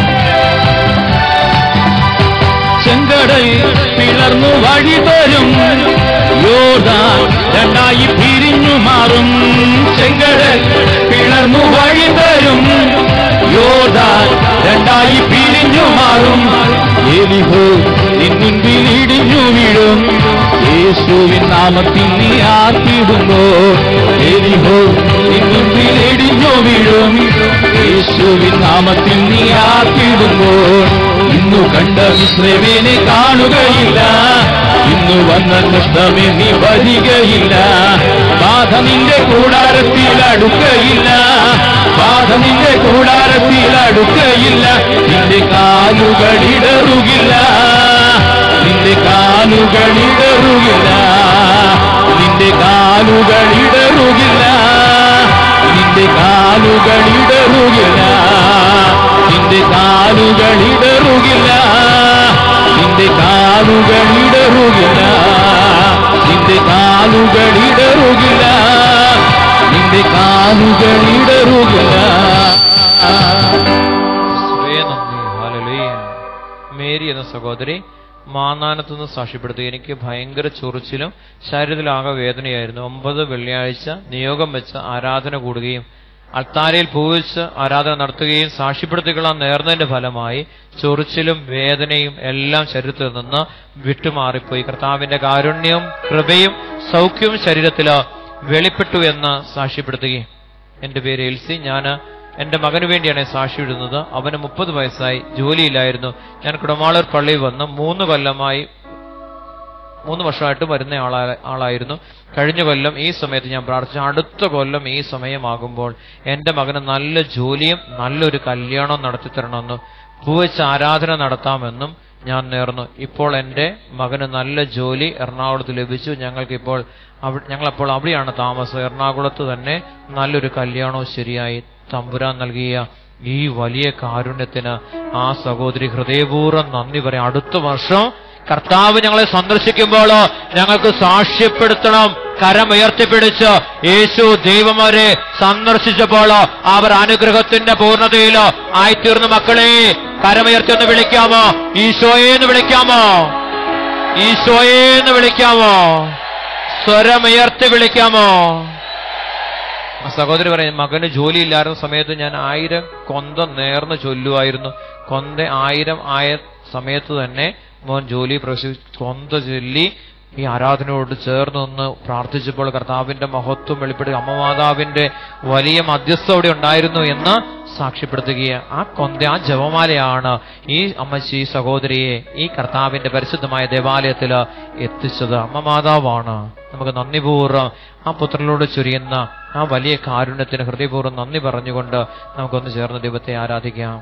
ചെങ്കടൽ പിളർന്നു വഴി തരും യോർദാൻ രണ്ടായി പിരിഞ്ഞു മാറും ചെങ്കടൽ പിളർന്നു വഴി തരും യോർദാൻ രണ്ടായി പിരിഞ്ഞു മാറും എലിഹോ നിൻ മുൻപിൽ ഇടിഞ്ഞു വീഴും യേശുവിൻ നാമത്തിൽ നീ ആർത്തിടുമ്പോ എലിഹോ നിൻ മുൻപിൽ ഇടിഞ്ഞു വീഴും യേശുവിൻ നാമത്തിൽ നീ ആർത്തിടുമ്പോൾ ഇന്നു കണ്ട വിശ്രമേനെ കാണുകയില്ല ഇന്നു വന്ന കഷ്ടമേ നീ വരികയില്ല ബാധ നിന്റെ കൂടാരത്തിൽ അടുക്കയില്ല ബാധ നിന്റെ കൂടാരത്തിൽ അടുക്കയില്ല നിന്റെ കാലുകൾ ഇടറുകില്ല നിന്റെ കാലുകൾ ഇടറുകില്ല നിന്റെ കാലുകൾ ഇടറുകില്ല നിന്റെ കാലുകൾ ഇടറുകില്ല നിന്റെ കാലുകൾ ഇടറുകില്ല നിന്റെ കാലുകൾ ഇടറുകില്ല നിന്റെ കാലുകൾ ഇടറുകില്ല നിന്റെ കാലുകൾ ഇടറുകില്ല യേശുവേ നന്ദി. ഹല്ലേലൂയ. മേരി എന്ന സഹോദരി മാന്നാനത്തുനിന്ന് സാക്ഷ്യപ്പെടുത്തി എനിക്ക് ഭയങ്കര ചൊറിച്ചിലും ശരീരത്തിലാകെ വേദനയായിരുന്നു ഒമ്പത് വെള്ളിയാഴ്ച നിയോഗം വെച്ച് ആരാധന കൂടുകയും അൾത്താരയിൽ പൂവിച്ച് ആരാധന നടത്തുകയും സാക്ഷ്യപ്പെടുത്തിക്കൊള്ളാൻ നേർന്നതിന്റെ ഫലമായി ചൊറിച്ചിലും വേദനയും എല്ലാം ശരീരത്തിൽ നിന്ന് വിട്ടുമാറിപ്പോയി കർത്താവിന്റെ കാരുണ്യവും കൃപയും സൗഖ്യവും ശരീരത്തില് വെളിപ്പെട്ടു എന്ന് സാക്ഷ്യപ്പെടുത്തുകയും എന്റെ പേര് എൽസി ഞാൻ എന്റെ മകന് വേണ്ടിയാണ് സാക്ഷി ഇടുന്നത് അവന് മുപ്പത് വയസ്സായി ജോലിയില്ലായിരുന്നു ഞാൻ കുടമാളൂർ പള്ളിയിൽ വന്ന് മൂന്ന് കൊല്ലമായി മൂന്ന് വർഷമായിട്ട് വരുന്ന ആളാ ആളായിരുന്നു കഴിഞ്ഞ കൊല്ലം ഈ സമയത്ത് ഞാൻ പ്രാർത്ഥിച്ചു അടുത്ത കൊല്ലം ഈ സമയമാകുമ്പോൾ എൻ്റെ മകന് നല്ല ജോലിയും നല്ലൊരു കല്യാണവും നടത്തി തരണമെന്ന് പൂവച്ച് ആരാധന നടത്താമെന്നും ഞാൻ നേർന്നു ഇപ്പോൾ എൻ്റെ മകന് നല്ല ജോലി എറണാകുളത്ത് ലഭിച്ചു ഞങ്ങൾക്കിപ്പോൾ അവ- ഞങ്ങളപ്പോൾ അവിടെയാണ് താമസം എറണാകുളത്ത് തന്നെ നല്ലൊരു കല്യാണവും ശരിയായി തമ്പുരാൻ നൽകിയ ഈ വലിയ കാരുണ്യത്തിന് ആ സഹോദരി ഹൃദയപൂർവ്വം നന്ദി പറയാം അടുത്ത വർഷം കർത്താവ് ഞങ്ങളെ സന്ദർശിക്കുമ്പോൾ ഞങ്ങൾക്ക് സാക്ഷ്യപ്പെടുത്തണം കരം ഉയർത്തിപ്പിടിച്ച് യേശു ദൈവമരെ സന്ദർശിച്ചപ്പോൾ അവർ അനുഗ്രഹത്തിന്റെ പൂർണ്ണതയിൽ ആയിത്തീർന്ന മക്കളെ കരമുയർത്തി ഒന്ന് വിളിക്കാമോ ഈശോയെ എന്ന് വിളിക്കാമോ ഈശോയെ എന്ന് വിളിക്കാമോ സ്വരമുയർത്തി വിളിക്കാമോ ആ സഹോദരി പറയും മകന് ജോലിയില്ലായിരുന്ന സമയത്ത് ഞാൻ ആയിരം കൊന്ത നേർന്ന് ചൊല്ലുമായിരുന്നു കൊന്ത ആയിരം ആയ സമയത്ത് തന്നെ മോൻ ജോലി പ്രസവി കൊന്ത ചൊല്ലി ഈ ആരാധനയോട് ചേർന്ന് നിന്ന് പ്രാർത്ഥിച്ചപ്പോൾ കർത്താവിന്റെ മഹത്വം വെളിപ്പെടുക അമ്മമാതാവിന്റെ വലിയ മധ്യസ്ഥ അവിടെ ഉണ്ടായിരുന്നു എന്ന് സാക്ഷ്യപ്പെടുത്തുകയാണ് ആ കൊന്ത ആ ജപമാലയാണ് ഈ അമ്മച്ചി ഈ സഹോദരിയെ ഈ കർത്താവിന്റെ പരിശുദ്ധമായ ദേവാലയത്തിൽ എത്തിച്ചത് അമ്മ മാതാവാണ് നമുക്ക് നന്ദിപൂർവ്വം ആ പുത്രനിലൂടെ ചൊരിയുന്ന ആ വലിയ കാരുണ്യത്തിന് ഹൃദയപൂർവ്വം നന്ദി പറഞ്ഞുകൊണ്ട് നമുക്കൊന്ന് ചേർന്ന് ദൈവത്തെ ആരാധിക്കാം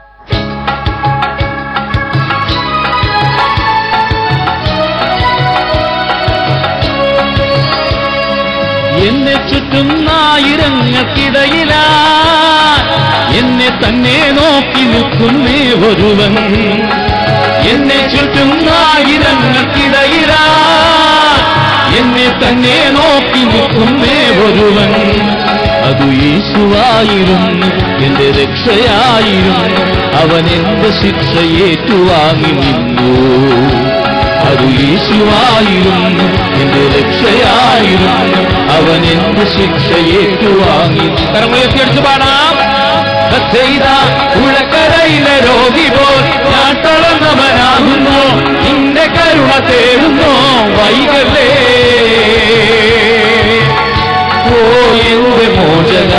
എന്നെ ചുറ്റും ആയിരങ്ങൾക്കിടയിലാ എന്നെ തന്നെ നോക്കി നിൽക്കുന്നേ ഒരുവൻ എന്നെ ചുറ്റും ആയിരങ്ങൾക്കിടയിലാ എന്നെ തന്നെ നോക്കി നിൽക്കുന്നേ ഒരുവൻ അതു യേശുവായിരുന്നു എന്റെ രക്ഷയായിരുന്നു അവൻ എന്റെ ശിക്ഷ ഏറ്റുവാങ്ങി നിന്നു അത് യേശുവായിരുന്നു എന്റെ രക്ഷയായിരുന്നു അവൻ എന്റെ ശിക്ഷ ഏറ്റുവാങ്ങി കരമുയർത്തി അടിച്ചു പാടാം ചെയ്ത ഉഴക്കരയിലെ രോഗി പോൽ ഞാൻ തളർന്നവനാകുന്നു നിന്റെ കരുണ തേടുന്നു വൈകല്ലേ ഓ എന്റെ മോചന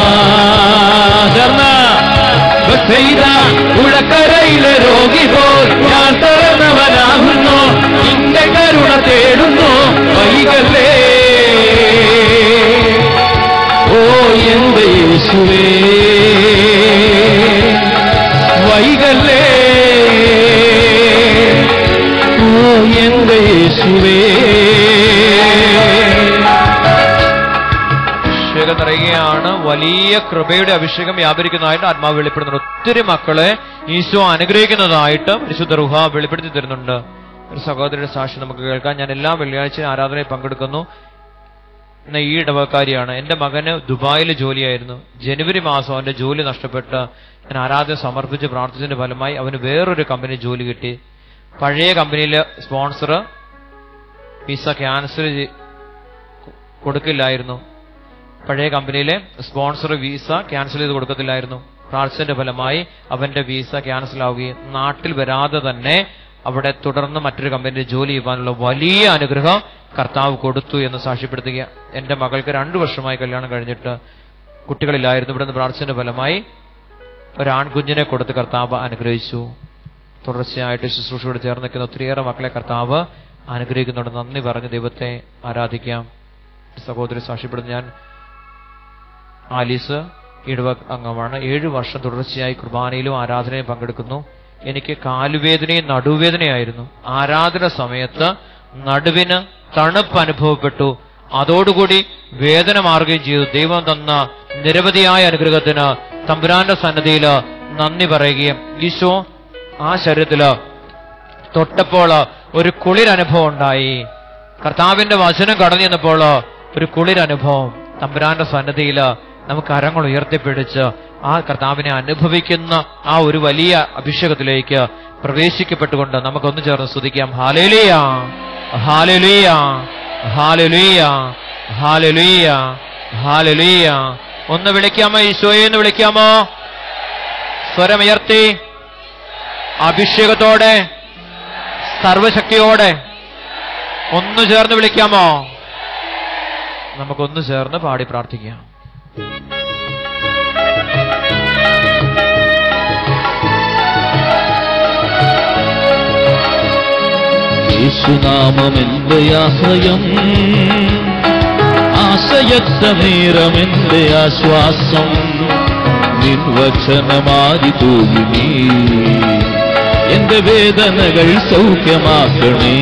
ചെയ്ത ഉഴക്കരയിലെ രോഗി പോൽ ഞാൻ തളർന്നവനാകുന്നു നിന്റെ കരുണ തേടുന്നു വൈകല്ലേ ഓ എന്റെ യേശുവേ വൈകല്ലേ ഓ എന്റെ യേശുവേ അഭിഷേകം നിറയുകയാണ് വലിയ കൃപയുടെ അഭിഷേകം വ്യാപരിക്കുന്നതായിട്ട് ആത്മാവ് വെളിപ്പെടുന്നുണ്ട് ഒത്തിരി മക്കളെ ഈശോ അനുഗ്രഹിക്കുന്നതായിട്ട് പരിശുദ്ധ റുഹ വെളിപ്പെടുത്തി തരുന്നുണ്ട് ഒരു സഹോദരിയുടെ സാക്ഷി നമുക്ക് കേൾക്കാം ഞാൻ എല്ലാ വെള്ളിയാഴ്ചയും ആരാധനയിൽ പങ്കെടുക്കുന്നു എന്ന ഈ ഇടവക്കാരിയാണ് എന്റെ മകന് ദുബായിൽ ജോലിയായിരുന്നു ജനുവരി മാസം അവന്റെ ജോലി നഷ്ടപ്പെട്ട് ഞാൻ ആരാധന സമർപ്പിച്ച് പ്രാർത്ഥിച്ചതിന്റെ ഫലമായി അവന് വേറൊരു കമ്പനി ജോലി കിട്ടി പഴയ കമ്പനിയിലെ സ്പോൺസർ വിസ ക്യാൻസൽ ചെയ്- കൊടുക്കില്ലായിരുന്നു പഴയ കമ്പനിയിലെ സ്പോൺസർ വിസ ക്യാൻസൽ ചെയ്ത് കൊടുക്കത്തില്ലായിരുന്നു പ്രാർത്ഥനയുടെ ഫലമായി അവന്റെ വിസ ക്യാൻസൽ ആവുകയും നാട്ടിൽ വരാതെ തന്നെ അവിടെ തുടർന്ന് മറ്റൊരു കമ്പനിയിൽ ജോലി ചെയ്യുവാനുള്ള വലിയ അനുഗ്രഹം കർത്താവ് കൊടുത്തു എന്ന് സാക്ഷ്യപ്പെടുത്തുക എന്റെ മകൾക്ക് രണ്ടു വർഷമായി കല്യാണം കഴിഞ്ഞിട്ട് കുട്ടികളില്ലായിരുന്നു ഇവിടുന്ന് പ്രാർത്ഥനയുടെ ഫലമായി ഒരു ആൺകുഞ്ഞിനെ കൊടുത്ത് കർത്താവ് അനുഗ്രഹിച്ചു തുടർച്ചയായിട്ട് ശുശ്രൂഷയോട് ചേർന്ന് നിൽക്കുന്ന ഒത്തിരിയേറെ മക്കളെ കർത്താവ് അനുഗ്രഹിക്കുന്നുണ്ട് നന്ദി പറഞ്ഞ് ദൈവത്തെ ആരാധിക്കാം സഹോദരി സാക്ഷ്യപ്പെടുന്നു ഞാൻ ആലീസ് ഇടവ അംഗമാണ് ഏഴു വർഷം തുടർച്ചയായി കുർബാനയിലും ആരാധനയിലും പങ്കെടുക്കുന്നു എനിക്ക് കാലുവേദനയും നടുവേദനയായിരുന്നു ആരാധന സമയത്ത് നടുവിന് തണുപ്പ് അനുഭവപ്പെട്ടു അതോടുകൂടി വേദന മാറുകയും ചെയ്തു ദൈവം തന്ന നിരവധിയായ അനുഗ്രഹത്തിന് തമ്പുരാന്റെ സന്നദ്ധിയിൽ നന്ദി പറയുകയും ഈശോ ആ ശരീരത്തില് തൊട്ടപ്പോൾ ഒരു കുളിരനുഭവം ഉണ്ടായി കർത്താവിന്റെ വചനം കടന്നു ചെന്നപ്പോൾ ഒരു കുളിരനുഭവം തമ്പുരാന്റെ സന്നദ്ധിയിൽ നമുക്ക് കരങ്ങൾ ഉയർത്തിപ്പിടിച്ച് ആ കർത്താവിനെ അനുഭവിക്കുന്ന ആ ഒരു വലിയ അഭിഷേകത്തിലേക്ക് പ്രവേശിക്കപ്പെട്ടുകൊണ്ട് നമുക്കൊന്ന് ചേർന്ന് സ്തുതിക്കാം ഹാലേലിയ ഹാലേലിയ ഹാലേലിയ ഹാലേലിയ ഹാലേലിയ ഒന്ന് വിളിക്കാമോ ഈശോയെ എന്ന് വിളിക്കാമോ സ്വരമുയർത്തി അഭിഷേകത്തോടെ സർവശക്തിയോടെ ഒന്ന് ചേർന്ന് വിളിക്കാമോ നമുക്കൊന്ന് ചേർന്ന് പാടി പ്രാർത്ഥിക്കാം യേശു യേശുനാമമെന്റെ ആശ്രയം ആശയറ്റ നേരമെന്റെ ആശ്വാസം നിർവചനമാരി തൂകി നീ എന്റെ വേദനകൾ സൗഖ്യമാക്കണേ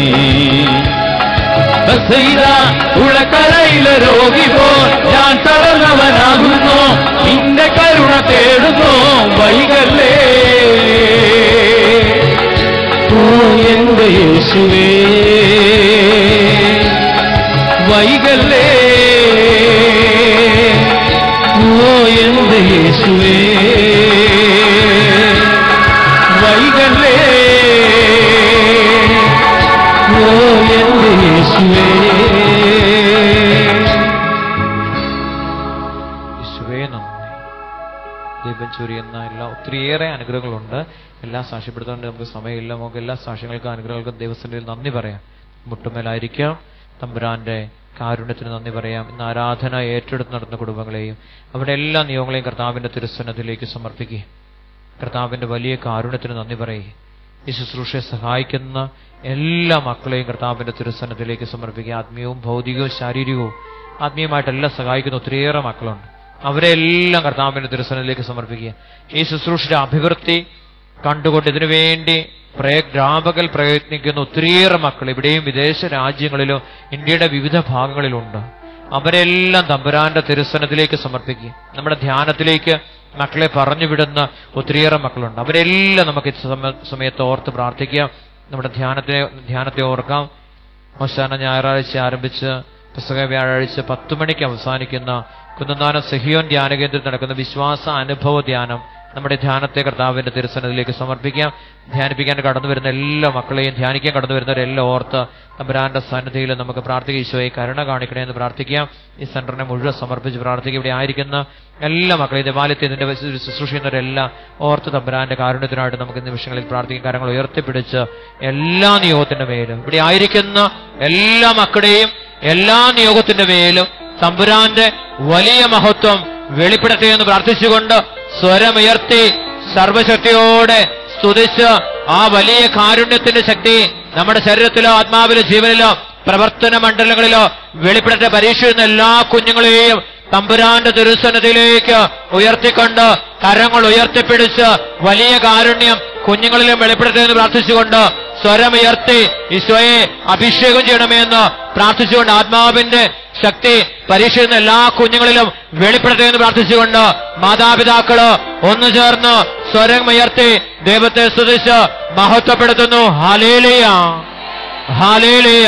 ബസൈര ഉളക്കരയിലെ രോഗി പോ ഞാൻ തളർന്നവനാകുന്നു നിന്റെ കരുണ തേടുന്നു വൈകല്ലേ ഓ എന്റെ യേശുവേ വൈകല്ലേ ഓ എന്റെ യേശുവേ വൈകല്ലേ ഓ എന്റെ യേശുവേ യേശുവേ നന്ദി ദൈവം ചൊരിയുന്ന എല്ലാ ഒത്തിരിയേറെ അനുഗ്രഹങ്ങളുണ്ട് എല്ലാം സാക്ഷ്യപ്പെടുത്താൻ നമുക്ക് സമയമില്ല നമുക്ക് എല്ലാ സാക്ഷ്യങ്ങൾക്കും അനുഗ്രഹങ്ങൾക്കും ദൈവത്തിന്റെ നന്ദി പറയാം മുട്ടുമേലായിരിക്കാം തമ്പുരാന്റെ കാരുണ്യത്തിന് നന്ദി പറയാം ഇന്ന് ആരാധന ഏറ്റെടുത്ത് നടത്തുന്ന കുടുംബങ്ങളെയും അവരുടെ എല്ലാ നിയമങ്ങളെയും കർത്താവിന്റെ തിരുസന്നത്തിലേക്ക് സമർപ്പിക്കുകയും കർത്താവിന്റെ വലിയ കാരുണ്യത്തിന് നന്ദി പറയുകയും ഈ ശുശ്രൂഷയെ സഹായിക്കുന്ന എല്ലാ മക്കളെയും കർത്താവിന്റെ തിരുസന്നത്തിലേക്ക് സമർപ്പിക്കുക ആത്മീയവും ഭൗതികവും ശാരീരികവും ആത്മീയമായിട്ടെല്ലാം സഹായിക്കുന്ന ഒത്തിരിയേറെ മക്കളുണ്ട് അവരെല്ലാം കർത്താവിന്റെ തിരുസനത്തിലേക്ക് സമർപ്പിക്കുക ഈ ശുശ്രൂഷയുടെ അഭിവൃദ്ധി കണ്ടുകൊണ്ട് ഇതിനു വേണ്ടി പ്രയ- രാപകൽ പ്രയത്നിക്കുന്ന ഒത്തിരിയേറെ മക്കൾ ഇവിടെയും വിദേശ രാജ്യങ്ങളിലും ഇന്ത്യയുടെ വിവിധ ഭാഗങ്ങളിലുണ്ട് അവരെല്ലാം തമ്പുരാന്റെ തിരുസനത്തിലേക്ക് സമർപ്പിക്കുക നമ്മുടെ ധ്യാനത്തിലേക്ക് മക്കളെ പറഞ്ഞു വിടുന്ന ഒത്തിരിയേറെ മക്കളുണ്ട് അവരെല്ലാം നമുക്ക് ഈ സമ- സമയത്ത് ഓർത്ത് പ്രാർത്ഥിക്കാം നമ്മുടെ ധ്യാനത്തെ ധ്യാനത്തെ ഓർക്കാം അവസാന ഞായറാഴ്ച ആരംഭിച്ച് പുസ്തക വ്യാഴാഴ്ച പത്ത് മണിക്ക് അവസാനിക്കുന്ന കുന്നന്താനം സെഹിയോൻ ധ്യാന കേന്ദ്രത്തിൽ നടക്കുന്ന വിശ്വാസ അനുഭവ ധ്യാനം നമ്മുടെ ധ്യാനത്തെ കർത്താവിന്റെ തിരുസനത്തിലേക്ക് സമർപ്പിക്കാം ധ്യാനിപ്പിക്കാൻ കടന്നു വരുന്ന എല്ലാ മക്കളെയും ധ്യാനിക്കാൻ കടന്നു വരുന്നവരെല്ലാം ഓർത്ത് തമ്പുരാന്റെ സന്നിധിയിൽ നമുക്ക് പ്രാർത്ഥിക്കുക ഈശോയെ കരുണ കാണിക്കണേ എന്ന് പ്രാർത്ഥിക്കാം ഈ സെന്ററിനെ മുഴുവൻ സമർപ്പിച്ച് പ്രാർത്ഥിക്കുക ഇവിടെ ആയിരിക്കുന്ന എല്ലാ മക്കളെയും ദേവാലയത്തെ ഇതിന്റെ ശുശ്രൂഷ ചെയ്യുന്നവരെല്ലാം ഓർത്ത് തമ്പുരാന്റെ കാരുണ്യത്തിനായിട്ട് നമുക്ക് ഈ നിമിഷങ്ങളിൽ പ്രാർത്ഥിക്കും കാര്യങ്ങൾ ഉയർത്തിപ്പിടിച്ച് എല്ലാ നിയോഗത്തിന്റെ മേലും ഇവിടെ ആയിരിക്കുന്ന എല്ലാ മക്കളുടെയും എല്ലാ നിയോഗത്തിന്റെ മേലും തമ്പുരാന്റെ വലിയ മഹത്വം വെളിപ്പെടുത്തി എന്ന് പ്രാർത്ഥിച്ചുകൊണ്ട് സ്വരമുയർത്തി സർവശക്തിയോടെ സ്തുതിച്ച് ആ വലിയ കാരുണ്യത്തിന്റെ ശക്തി നമ്മുടെ ശരീരത്തിലോ ആത്മാവിലോ ജീവനിലോ പ്രവർത്തന മണ്ഡലങ്ങളിലോ വെളിപ്പെടേണ്ട പരീക്ഷിക്കുന്ന എല്ലാ കുഞ്ഞുങ്ങളെയും തമ്പുരാന്റെ തിരുസന്നതിയിലേക്ക് ഉയർത്തിക്കൊണ്ട് കരങ്ങൾ ഉയർത്തിപ്പിടിച്ച് വലിയ കാരുണ്യം കുഞ്ഞുങ്ങളിലും വെളിപ്പെടുത്തേ എന്ന് പ്രാർത്ഥിച്ചുകൊണ്ട് സ്വരമുയർത്തി ഈശോയെ അഭിഷേകം ചെയ്യണമേ എന്ന് പ്രാർത്ഥിച്ചുകൊണ്ട് ആത്മാവിന്റെ ശക്തി പരീക്ഷിക്കുന്ന എല്ലാ കുഞ്ഞുങ്ങളിലും വെളിപ്പെടുത്തേ എന്ന് പ്രാർത്ഥിച്ചുകൊണ്ട് മാതാപിതാക്കള് ഒന്നു ചേർന്ന് സ്വരമുയർത്തി ദൈവത്തെ സ്തുതിച്ച് മഹത്വപ്പെടുത്തുന്നു ഹാലേലിയ ഹാലേലിയ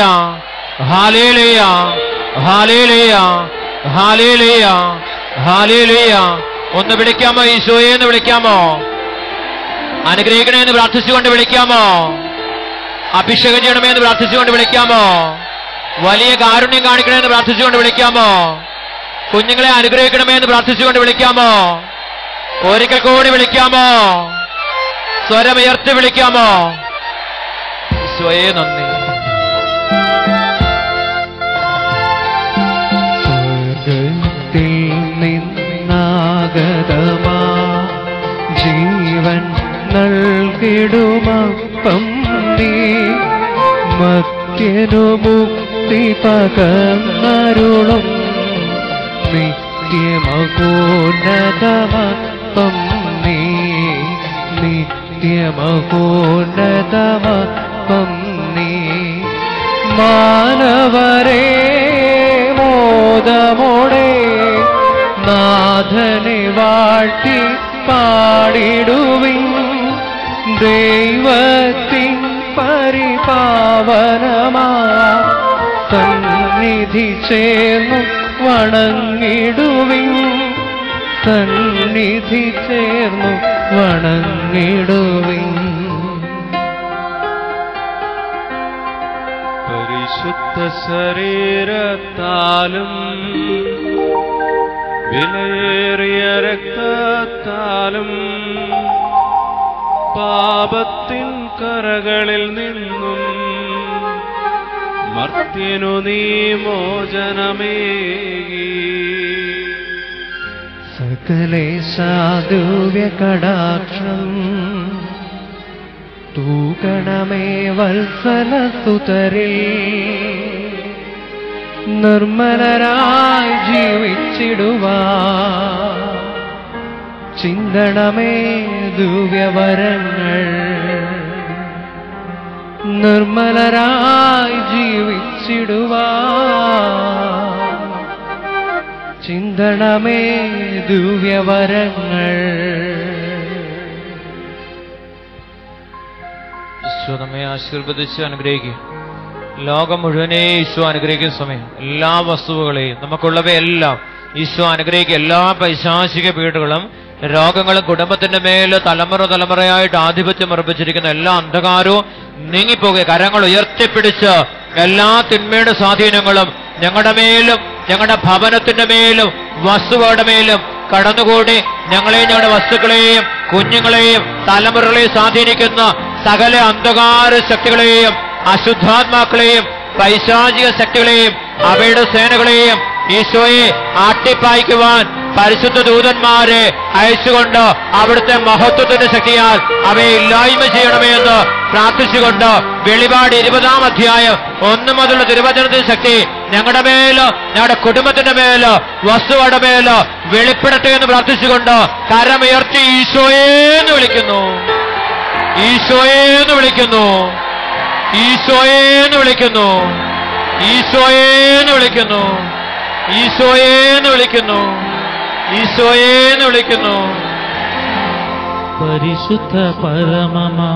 ഹാലേലിയ ഹാലേലിയ ഹാലേലിയ ഹാലേലിയ ഒന്ന് വിളിക്കാമോ ഈശോയെ എന്ന് വിളിക്കാമോ അനുഗ്രഹിക്കണേ എന്ന് പ്രാർത്ഥിച്ചുകൊണ്ട് വിളിക്കാമോ അഭിഷേകം ചെയ്യണമേ എന്ന് പ്രാർത്ഥിച്ചുകൊണ്ട് വിളിക്കാമോ വലിയ കാരുണ്യം കാണിക്കണേ എന്ന് പ്രാർത്ഥിച്ചുകൊണ്ട് വിളിക്കാമോ കുഞ്ഞുങ്ങളെ അനുഗ്രഹിക്കണമേ എന്ന് പ്രാർത്ഥിച്ചുകൊണ്ട് വിളിക്കാമോ ഒരിക്കൽ കൂടി വിളിക്കാമോ സ്വരമുയർത്തി വിളിക്കാമോ സ്വയേ നന്ദി സ്വർഗത്തിൽ നിന്നാഗതമാ ജീവൻ നൽകിടുമപ്പം നീ മത്യനു മുക്തി പകർന്നരുളും നിത്യമകോന്നതമപ്പം നീ നിത്യമകോന്നതമപ്പം നീ മാനവരെ മോദമോടെ നാഥനെ വാഴ്ത്തി പാടിടുവിൻ ദൈവത്തിൻ പരിപാവനമാ സന്നിധി ചേർന്നു വണങ്ങിടുവിൻ സന്നിധി ചേർന്നു വണങ്ങിടുവിൻ പരിശുദ്ധ ശരീരത്താലും വിലയേറിയ രക്തത്താലും പാപത്തിൻ കറകളിൽ നിന്നും മർത്യനു നീ മോചനമേകി സകലേ സാധുവ്യ കടാക്ഷം തൂ നൽകണമേ വത്സലസുതരേ നിർമ്മലരായി ജീവിച്ചിടുവാ ചിന്തണമേ ദിവ്യവരങ്ങൾ നിർമ്മലരായി ജീവിച്ചിടുവാ ചിന്തണമേ ദിവ്യവരങ്ങൾ ഈശോ നമ്മെ ആശീർവദിച്ച് അനുഗ്രഹിക്കുക ലോകം മുഴുവനെ ഈശോ അനുഗ്രഹിക്കുന്ന സമയം എല്ലാ വസ്തുവകളെയും നമുക്കുള്ളവയെല്ലാം ഈശോ അനുഗ്രഹിക്കുക എല്ലാ പൈശാചിക പീഡകളും രോഗങ്ങളും കുടുംബത്തിന്റെ മേല് തലമുറ തലമുറയായിട്ട് ആധിപത്യം ഉറപ്പിച്ചിരിക്കുന്ന എല്ലാ അന്ധകാരവും നീങ്ങിപ്പോകുക കരങ്ങൾ ഉയർത്തിപ്പിടിച്ച് എല്ലാ തിന്മയുടെ സ്വാധീനങ്ങളും ഞങ്ങളുടെ മേലും ഞങ്ങളുടെ ഭവനത്തിന്റെ മേലും വസ്തുക്കളുടെ മേലും കടന്നുകൂടി ഞങ്ങളെയും ഞങ്ങളുടെ വസ്തുക്കളെയും കുഞ്ഞുങ്ങളെയും തലമുറകളെയും സ്വാധീനിക്കുന്ന സകല അന്ധകാര ശക്തികളെയും അശുദ്ധാത്മാക്കളെയും പൈശാചിക ശക്തികളെയും അവയുടെ സേനകളെയും ഈശോയെ ആട്ടിപ്പായിക്കുവാൻ പരിശുദ്ധ ദൂതന്മാരെ അയച്ചുകൊണ്ട് അവിടുത്തെ മഹത്വത്തിന്റെ ശക്തിയാൽ അവയെ ഇല്ലായ്മ ചെയ്യണമേ എന്ന് പ്രാർത്ഥിച്ചുകൊണ്ട് വെളിപാട് ഇരുപതാം അധ്യായം ഒന്ന് മുതലുള്ള തിരുവചനത്തിന്റെ ശക്തി ഞങ്ങളുടെ മേല് ഞങ്ങളുടെ കുടുംബത്തിന്റെ മേല് വസ്തുവയുടെ മേല് വെളിപ്പെടട്ടെ എന്ന് പ്രാർത്ഥിച്ചുകൊണ്ട് കരമുയർത്തി ഈശോയെ എന്ന് വിളിക്കുന്നു ഈശോയെ എന്ന് വിളിക്കുന്നു ഈശോയെ എന്ന് വിളിക്കുന്നു ഈശോയെ എന്ന് വിളിക്കുന്നു ഈശോയെ എന്ന് വിളിക്കുന്നു ഈശോയെ എന്ന് വിളിക്കുന്നു പരിശുദ്ധ പരമമാ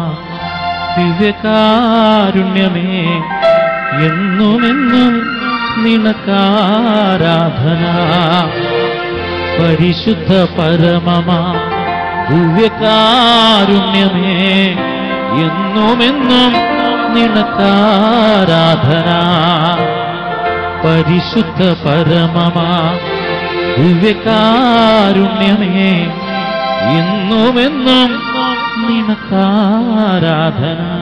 ദിവ്യകാരുണ്യമേ എന്നുമെന്നും നിനക്കാരാധന പരിശുദ്ധ പരമമാ ദിവ്യകാരുണ്യമേ എന്നുമെന്നും നിനക്കാരാധന പരിശുദ്ധ പരമമാ ദിവ്യകാരുണ്യമേ എന്നുമെന്നും നിനക്കാരാധന